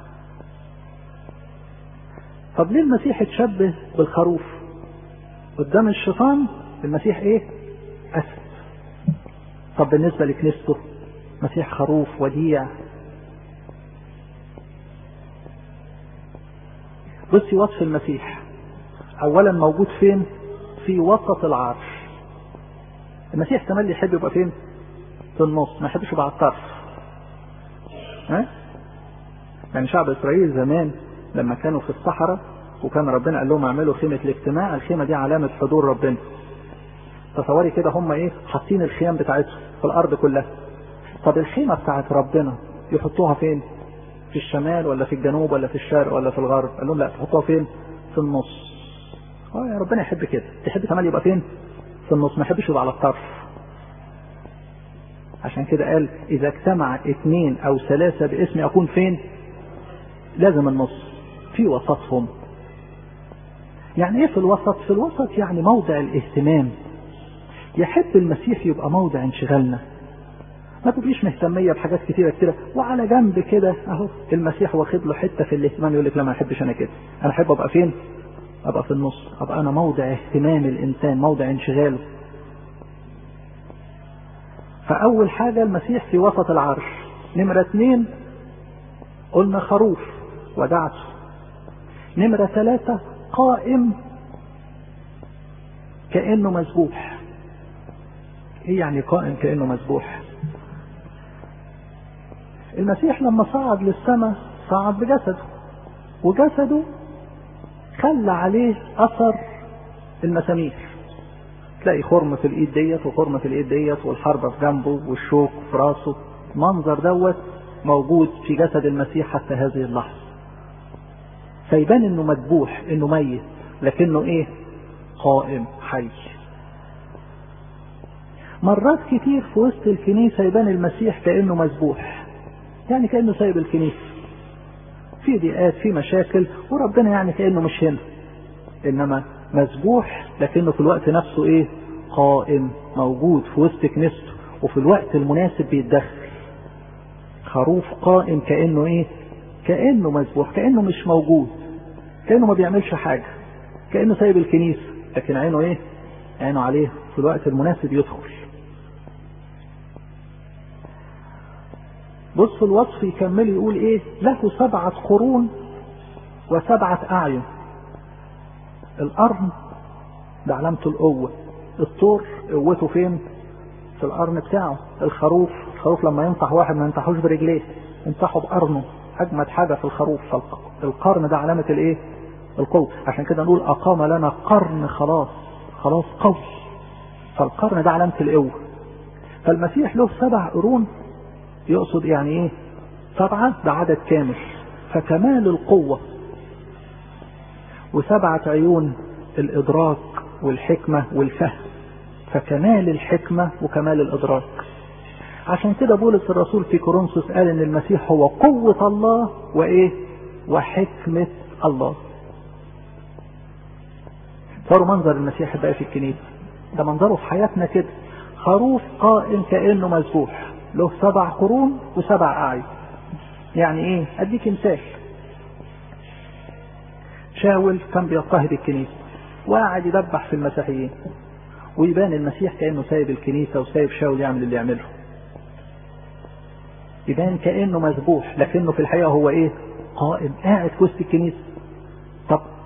طب ليه المسيح اتشبه بالخروف قدام الشيطان المسيح ايه اسد طب بالنسبة لكنيسته مسيح خروف وديع بصي وصف المسيح اولا موجود فين في وسط العرش المسيح تملي يحب يبقى فين في النص ما يحبش يبقى على الطرف ها يعني شعب اسرائيل زمان لما كانوا في الصحراء وكان ربنا قال لهم اعملوا خيمة الاجتماع الخيمة دي علامة حضور ربنا تصوري كده هم ايه حاطين الخيام بتاعتهم في الارض كلها طب الخيمة بتاعت ربنا يحطوها فين في الشمال ولا في الجنوب ولا في الشرق ولا في الغرب قال لهم لا تحطوها فين في النص اه يا ربنا يحب كده تحب كمان يبقى فين في النص ما يحبش يبقى على الطرف عشان كده قال اذا اجتمع اثنين او ثلاثة باسمي اكون فين لازم النص في وسطهم يعني ايه في الوسط في الوسط يعني موضع الاهتمام يحب المسيح يبقى موضع انشغالنا ما تبقيش مهتميه بحاجات كتيره كتيره وعلى جنب كده اهو المسيح واخد له حته في الاهتمام يقول لك لا ما احبش انا كده انا احب ابقى فين ابقى في النص ابقى انا موضع اهتمام الانسان موضع انشغاله فاول حاجه المسيح في وسط العرش نمره اثنين قلنا خروف ودعته نمره ثلاثه قائم كانه مذبوح ايه يعني قائم كانه مذبوح المسيح لما صعد للسماء صعد بجسده وجسده خلى عليه اثر المسامير تلاقي خرم في الايد ديت وخرم في الايد ديت والحربة في جنبه والشوك في راسه منظر دوت موجود في جسد المسيح حتى هذه اللحظة فيبان انه مذبوح انه ميت لكنه ايه قائم حي مرات كتير في وسط الكنيسة يبان المسيح كأنه مذبوح يعني كأنه سايب الكنيسة في ضيقات في مشاكل وربنا يعني كأنه مش هنا إنما مذبوح لكنه في الوقت نفسه إيه قائم موجود في وسط كنيسته وفي الوقت المناسب بيتدخل خروف قائم كأنه إيه كأنه مذبوح كأنه مش موجود كأنه ما بيعملش حاجة كأنه سايب الكنيسة لكن عينه إيه عينه عليه في الوقت المناسب يدخل بص الوصف يكمل يقول ايه له سبعة قرون وسبعة اعين القرن ده علامة القوة الطور قوته فين في القرن بتاعه الخروف الخروف لما ينطح واحد ما ينطحوش برجليه ينطحه بقرنه اجمد حاجة في الخروف فالقرن ده علامة الايه القوة عشان كده نقول اقام لنا قرن خلاص خلاص قوي فالقرن ده علامة القوة فالمسيح له سبع قرون يقصد يعني ايه سبعة ده عدد كامل فكمال القوة وسبعة عيون الإدراك والحكمة والفهم فكمال الحكمة وكمال الإدراك عشان كده بولس الرسول في كورنثوس قال ان المسيح هو قوة الله وايه وحكمة الله صاروا منظر المسيح بقى في الكنيسة ده منظره في حياتنا كده خروف قائم كأنه مذبوح له سبع قرون وسبع أعين يعني ايه اديك مثال شاول كان بيضطهد الكنيسة وقاعد يدبح في المسيحيين ويبان المسيح كأنه سايب الكنيسة وسايب شاول يعمل اللي يعمله يبان كأنه مذبوح لكنه في الحقيقة هو ايه قائم قاعد في وسط الكنيسة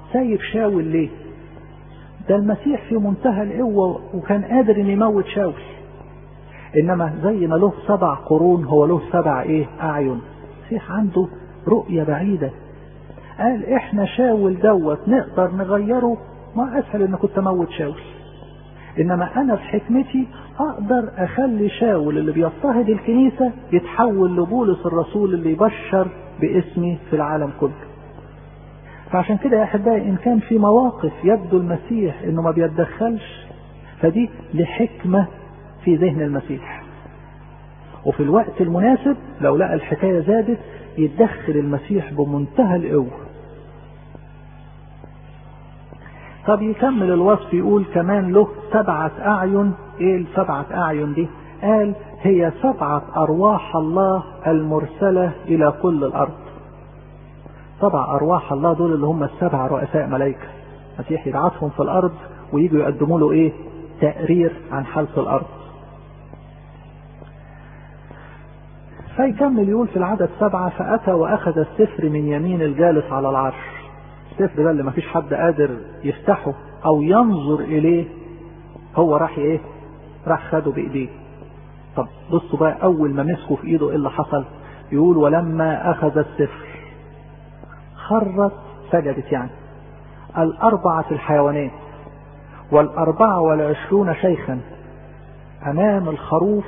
سايب شاول ليه ده المسيح في منتهى القوة وكان قادر ان يموت شاول انما زي ما له سبع قرون هو له سبع ايه اعين المسيح عنده رؤية بعيدة قال احنا شاول دوت نقدر نغيره ما اسهل ان كنت اموت شاول انما انا بحكمتي اقدر اخلي شاول اللي بيضطهد الكنيسة يتحول لبولس الرسول اللي يبشر باسمي في العالم كله فعشان كده يا احبائي ان كان في مواقف يبدو المسيح انه ما بيتدخلش فدي لحكمة في ذهن المسيح وفي الوقت المناسب لو لقى الحكاية زادت يتدخل المسيح بمنتهى القوة طب يكمل الوصف يقول كمان له سبعة أعين إيه السبعة أعين دي قال هي سبعة أرواح الله المرسلة إلى كل الأرض سبع أرواح الله دول اللي هم السبع رؤساء ملائكة المسيح يبعثهم في الأرض ويجوا يقدموا له إيه تقرير عن حالة الأرض فيكمل يقول في العدد سبعة فأتى وأخذ السفر من يمين الجالس على العرش السفر ده اللي مفيش حد قادر يفتحه أو ينظر إليه هو راح إيه راح خده بإيديه طب بصوا بقى أول ما مسكه في إيده إيه اللي حصل يقول ولما أخذ السفر خرت سجدت يعني الأربعة الحيوانات والأربعة والعشرون شيخا أمام الخروف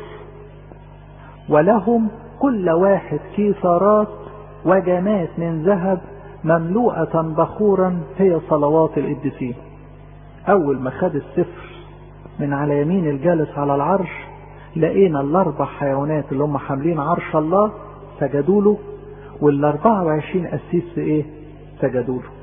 ولهم كل واحد كيثارات وجمات من ذهب مملوءة بخورا هي صلوات القديسين أول ما خد السفر من على يمين الجالس على العرش لقينا الأربع حيوانات اللي هم حاملين عرش الله سجدوا له والأربعة وعشرين قسيس إيه سجدوا له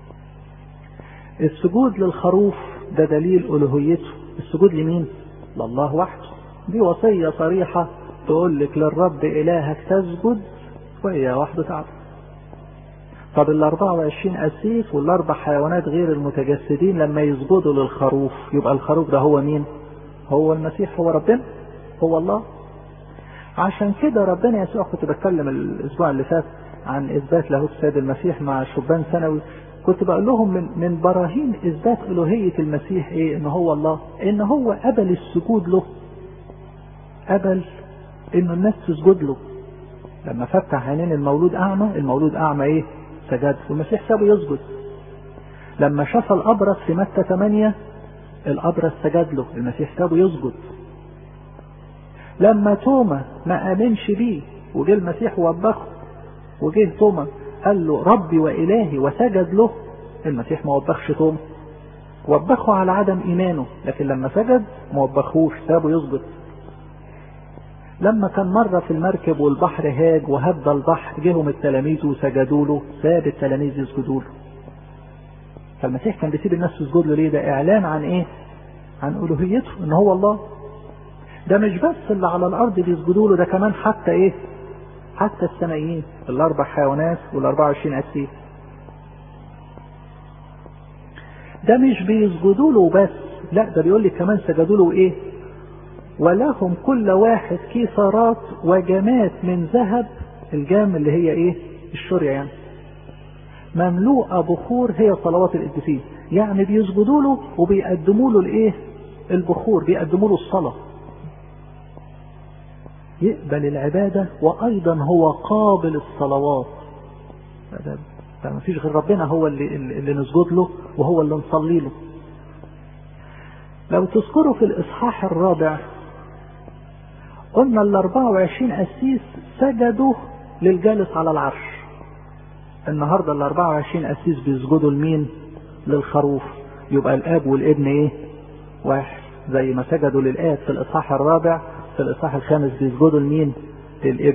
السجود للخروف ده دليل ألوهيته السجود لمين لله وحده دي وصية صريحة تقول لك للرب إلهك تسجد وإياه وحده تعبد طب ال 24 قسيس والأربع حيوانات غير المتجسدين لما يسجدوا للخروف يبقى الخروف ده هو مين؟ هو المسيح هو ربنا هو الله عشان كده ربنا يسوع كنت بتكلم الأسبوع اللي فات عن إثبات لاهوت السيد المسيح مع شبان ثانوي كنت بقول لهم من من براهين إثبات ألوهية المسيح إيه؟ إن هو الله إن هو قبل السجود له قبل إنه الناس تسجد له لما فتح عينين المولود أعمى المولود أعمى إيه؟ سجد والمسيح سابه يسجد لما شاف الأبرص في متى 8 الأبرص سجد له المسيح سابه يسجد لما توما ما آمنش بيه وجه المسيح ووبخه وجه توما قال له ربي وإلهي وسجد له المسيح ما وبخش توما وبخه على عدم إيمانه لكن لما سجد ما وبخوش سابه يسجد لما كان مرة في المركب والبحر هاج وهد البحر جيهم التلاميذ وسجدوا له ساب التلاميذ يسجدوا له فالمسيح كان بيسيب الناس تسجد له ليه ده اعلان عن ايه عن الوهيته ان هو الله ده مش بس اللي على الارض بيسجدوا له ده كمان حتى ايه حتى السمائيين الاربع حيوانات والاربع وعشرين قسيس ده مش بيسجدوا له بس لا ده بيقول لي كمان سجدوا له ايه ولهم كل واحد كيسارات وجمات من ذهب الجام اللي هي ايه الشرية يعني مملوءة بخور هي صلوات القديسين يعني بيسجدوا له وبيقدموا له الايه البخور بيقدموا له الصلاة يقبل العبادة وايضا هو قابل الصلوات ده, ده ما فيش غير ربنا هو اللي, اللي نسجد له وهو اللي نصلي له لو تذكروا في الاصحاح الرابع قلنا ال 24 قسيس سجدوا للجالس على العرش النهاردة ال 24 قسيس بيسجدوا لمين للخروف يبقى الاب والابن ايه واحد زي ما سجدوا للاب في الاصحاح الرابع في الاصحاح الخامس بيسجدوا لمين للابن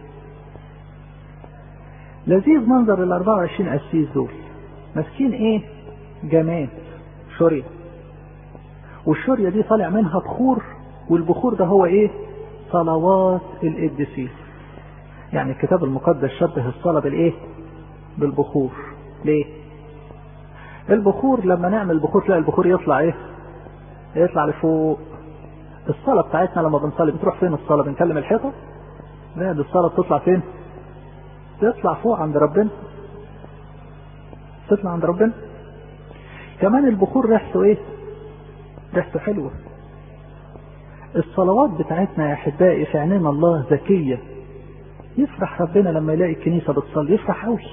لذيذ منظر ال 24 قسيس دول ماسكين ايه جماد شورية والشورية دي طالع منها بخور والبخور ده هو ايه صلوات القديسين يعني الكتاب المقدس شبه الصلاة بالايه بالبخور ليه البخور لما نعمل بخور تلاقي البخور يطلع ايه يطلع لفوق الصلاة بتاعتنا لما بنصلي بتروح فين الصلاة بنكلم الحيطة لا دي الصلاة بتطلع فين تطلع فوق عند ربنا تطلع عند ربنا كمان البخور ريحته ايه ريحته حلوة الصلوات بتاعتنا يا احبائي في عينين الله ذكية يفرح ربنا لما يلاقي الكنيسة بتصلي يفرح قوي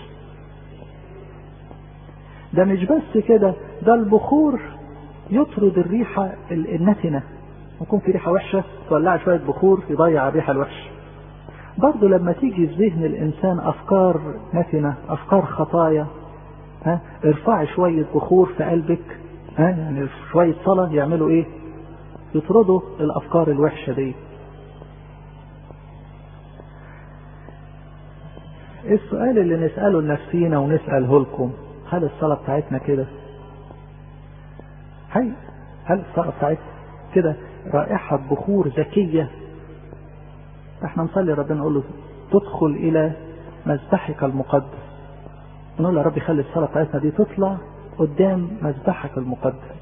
ده مش بس كده ده البخور يطرد الريحة النتنة يكون في ريحة وحشة تولع شوية بخور يضيع الريحة الوحشة برضه لما تيجي في ذهن الإنسان أفكار نتنة أفكار خطايا ها ارفعي شوية بخور في قلبك ها يعني شوية صلاة يعملوا إيه؟ يطردوا الأفكار الوحشة دي السؤال اللي نسأله لنفسينا ونسأله لكم هل الصلاة بتاعتنا كده؟ هل هل الصلاة بتاعتنا كده رائحة بخور ذكية احنا نصلي ربنا نقول له تدخل الى مذبحك المقدس نقول له يا رب خلي الصلاة بتاعتنا دي تطلع قدام مذبحك المقدس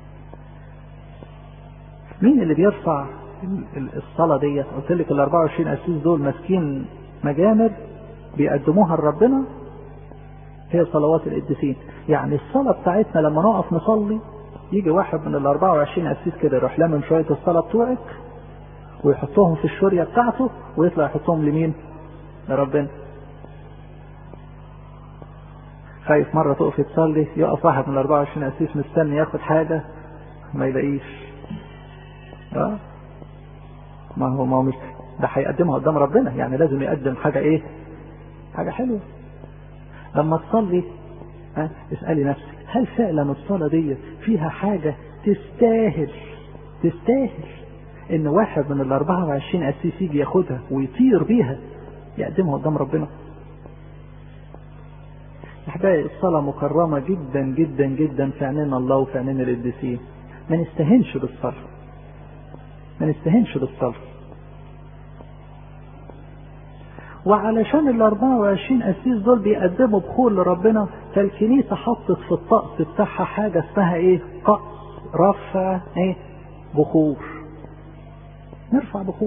مين اللي بيرفع الصلاة ديت قلت لك ال 24 قسيس دول ماسكين مجامر بيقدموها لربنا هي صلوات القديسين يعني الصلاة بتاعتنا لما نقف نصلي يجي واحد من ال 24 قسيس كده يروح لمم شوية الصلاة بتوعك ويحطهم في الشورية بتاعته ويطلع يحطهم لمين؟ لربنا. خايف مرة تقف تصلي يقف واحد من ال 24 قسيس مستني ياخد حاجة ما يلاقيش. اه ما هو ما هو مش ده هيقدمها قدام ربنا يعني لازم يقدم حاجة ايه؟ حاجة حلوة. لما تصلي ها اسألي نفسك هل فعلا الصلاة دي فيها حاجة تستاهل تستاهل ان واحد من ال 24 قسيس يجي ياخدها ويطير بيها يقدمها قدام ربنا احبائي الصلاة مكرمة جدا جدا جدا في عينين الله وفي عينين القديسين ما نستهنش بالصلاة ما نستهنش بالصلاة وعلشان ال 24 قسيس دول بيقدموا بخور لربنا فالكنيسة حطت في الطقس بتاعها حاجة اسمها ايه؟ طقس رفع ايه؟ بخور. نرفع بخور.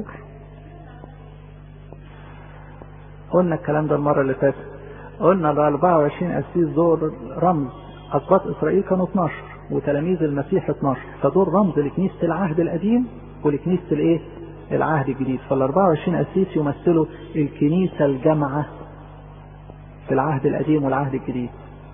قلنا الكلام ده المرة اللي فاتت. قلنا ال 24 قسيس دول رمز أسباط إسرائيل كانوا 12 وتلاميذ المسيح 12 فدول رمز لكنيسة العهد القديم ولكنيسة الايه؟ العهد الجديد فال 24 قسيس يمثلوا الكنيسة الجامعة في العهد القديم والعهد الجديد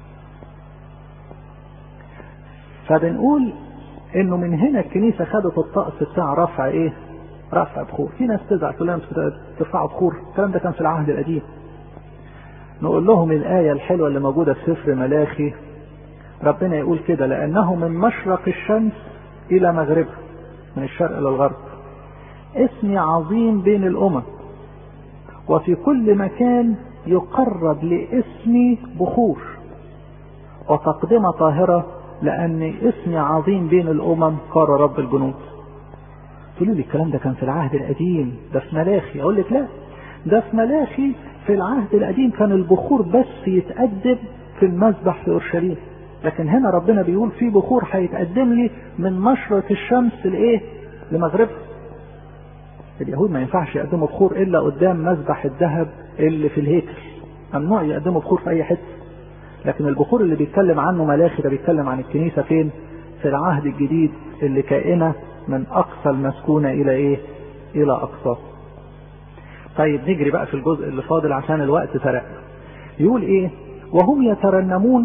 فبنقول انه من هنا الكنيسة خدت الطقس بتاع رفع ايه رفع بخور في ناس تزعل تقول لهم ترفعوا بخور الكلام ده كان في العهد القديم نقول لهم الآية الحلوة اللي موجودة في سفر ملاخي ربنا يقول كده لأنه من مشرق الشمس إلى مغربها من الشرق إلى الغرب اسمي عظيم بين الأمم وفي كل مكان يقرب لاسمي بخور وتقدمة طاهرة لأن اسمي عظيم بين الأمم قال رب الجنود تقولوا لي الكلام ده كان في العهد القديم ده في ملاخي أقول لك لا ده في ملاخي في العهد القديم كان البخور بس يتقدم في المذبح في أورشليم لكن هنا ربنا بيقول في بخور هيتقدم لي من مشرق الشمس لإيه؟ لمغربها اليهود ما ينفعش يقدموا بخور الا قدام مذبح الذهب اللي في الهيكل ممنوع يقدموا بخور في اي حته لكن البخور اللي بيتكلم عنه ملاخي ده بيتكلم عن الكنيسه فين في العهد الجديد اللي كائنه من اقصى المسكونه الى ايه الى اقصى طيب نجري بقى في الجزء اللي فاضل عشان الوقت سرق يقول ايه وهم يترنمون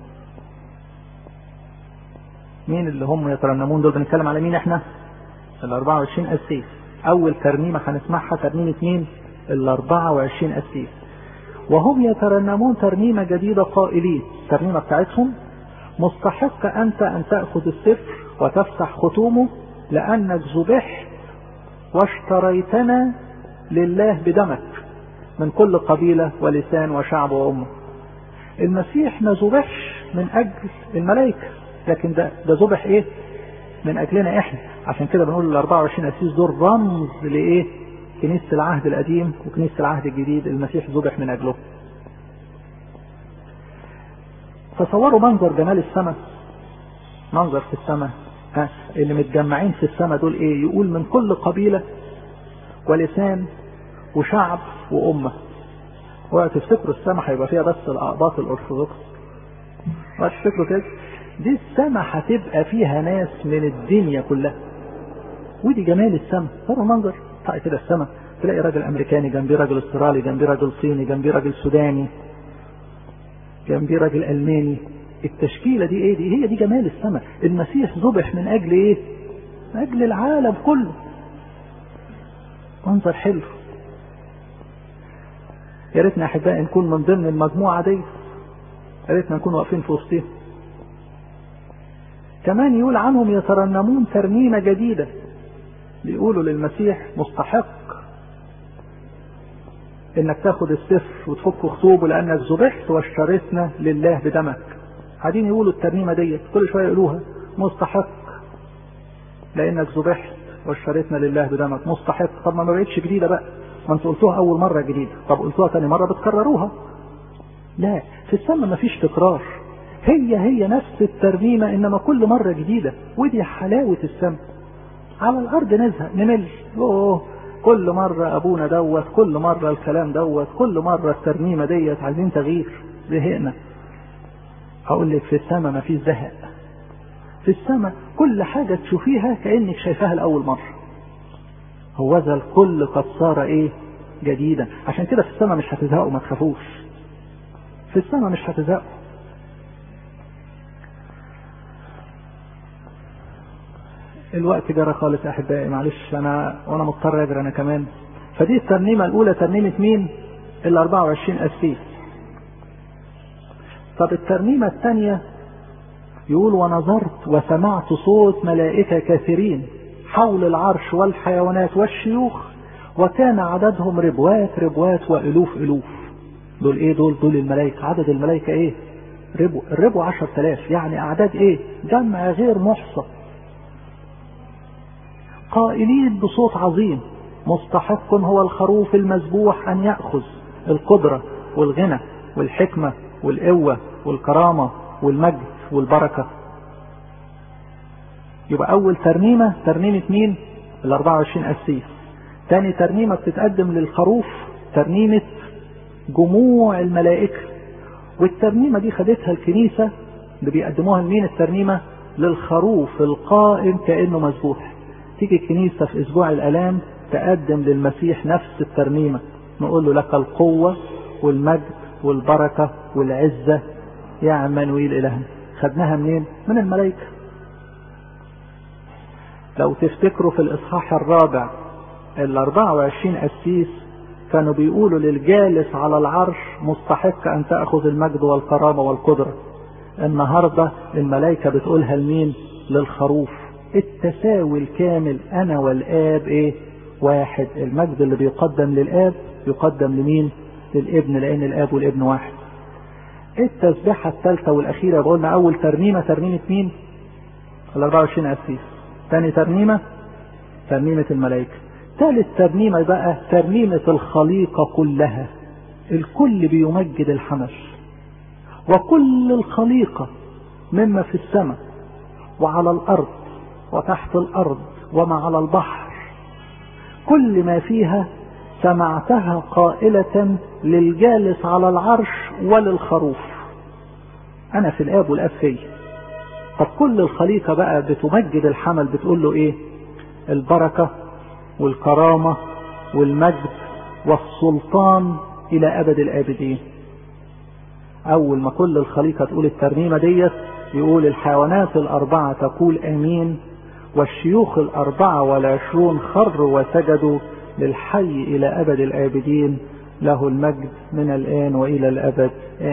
مين اللي هم يترنمون دول بنتكلم على مين احنا ال 24 قسيس أول ترنيمة هنسمعها ترنيمة مين؟ ال 24 قسيس. وهم يترنمون ترنيمة جديدة قائلين، الترنيمة بتاعتهم مستحق أنت أن تأخذ السفر وتفتح ختومه لأنك ذبحت واشتريتنا لله بدمك من كل قبيلة ولسان وشعب وأمة. المسيح ما ذبحش من أجل الملائكة، لكن ده ده ذبح إيه؟ من أجلنا إحنا. عشان كده بنقول ال 24 قسيس دول رمز لايه؟ كنيسه العهد القديم وكنيسه العهد الجديد المسيح ذبح من اجله. تصوروا منظر جمال السماء منظر في السماء ها اللي متجمعين في السماء دول ايه؟ يقول من كل قبيله ولسان وشعب وامه. اوعوا تفتكروا السماء هيبقى فيها بس الاقباط الارثوذكس. اوعوا تفتكروا كده دي السماء هتبقى فيها ناس من الدنيا كلها ودي جمال السماء ترى منظر طيب كده السماء تلاقي راجل امريكاني جنبيه راجل استرالي جنبيه راجل صيني جنبيه راجل سوداني جنبيه راجل الماني التشكيله دي ايه دي هي دي جمال السماء المسيح ذبح من اجل ايه من اجل العالم كله منظر حلو يا ريتنا احبائي نكون من ضمن المجموعه دي يا ريتنا نكون واقفين في وسطهم كمان يقول عنهم يترنمون ترنيمه جديده بيقولوا للمسيح مستحق انك تاخد السفر وتفك خطوبه لانك ذبحت واشتريتنا لله بدمك قاعدين يقولوا الترنيمه ديت كل شويه يقولوها مستحق لانك ذبحت واشتريتنا لله بدمك مستحق طب ما بقتش جديده بقى ما انتوا قلتوها اول مره جديده طب قلتوها تاني مره بتكرروها لا في السماء مفيش تكرار هي هي نفس الترنيمه انما كل مره جديده ودي حلاوه السماء على الارض نزهق نمل اوه كل مرة ابونا دوت كل مرة الكلام دوت كل مرة الترنيمة ديت عايزين تغيير زهقنا اقول لك في السماء ما فيش زهق في السماء كل حاجة تشوفيها كأنك شايفاها لأول مرة هو ذا الكل قد صار ايه جديدا عشان كده في السماء مش هتزهقوا ما تخافوش في السماء مش هتزهقوا الوقت جرى خالص يا احبائي معلش انا وانا مضطر اجري انا كمان فدي الترنيمه الاولى ترنيمه مين ال 24 اسيس طب الترنيمه الثانيه يقول ونظرت وسمعت صوت ملائكه كثيرين حول العرش والحيوانات والشيوخ وكان عددهم ربوات ربوات والوف الوف دول ايه دول دول الملائكه عدد الملائكه ايه ربو الربو 10000 يعني اعداد ايه جمع غير محصى قائلين بصوت عظيم مستحق هو الخروف المذبوح ان ياخذ القدره والغنى والحكمه والقوه والكرامه والمجد والبركه يبقى اول ترنيمه ترنيمه مين ال 24 قسيس تاني ترنيمه بتتقدم للخروف ترنيمه جموع الملائكه والترنيمه دي خدتها الكنيسه اللي بيقدموها لمين الترنيمه للخروف القائم كانه مذبوح تيجي الكنيسة في أسبوع الآلام تقدم للمسيح نفس الترنيمة نقول له لك القوة والمجد والبركة والعزة يا عمانويل إلهنا خدناها منين؟ من الملائكة لو تفتكروا في الإصحاح الرابع ال 24 قسيس كانوا بيقولوا للجالس على العرش مستحق أن تأخذ المجد والكرامة والقدرة النهاردة الملائكة بتقولها لمين؟ للخروف التساوي الكامل انا والاب ايه واحد المجد اللي بيقدم للاب يقدم لمين للابن لان الاب والابن واحد التسبيحة الثالثة والأخيرة قلنا أول ترنيمة ترنيمة مين؟ ال 24 قسيس. ثاني ترنيمة ترنيمة الملائكة. ثالث ترنيمة بقى ترنيمة الخليقة كلها. الكل بيمجد الحمل. وكل الخليقة مما في السماء وعلى الأرض وتحت الأرض وما على البحر كل ما فيها سمعتها قائلة للجالس على العرش وللخروف أنا في الآب والآب في طب كل الخليقة بقى بتمجد الحمل بتقول له إيه البركة والكرامة والمجد والسلطان إلى أبد الآبدين أول ما كل الخليقة تقول الترنيمة ديت يقول الحيوانات الأربعة تقول آمين والشيوخ الأربعة والعشرون خروا وسجدوا للحي إلى أبد الآبدين له المجد من الآن وإلى الأبد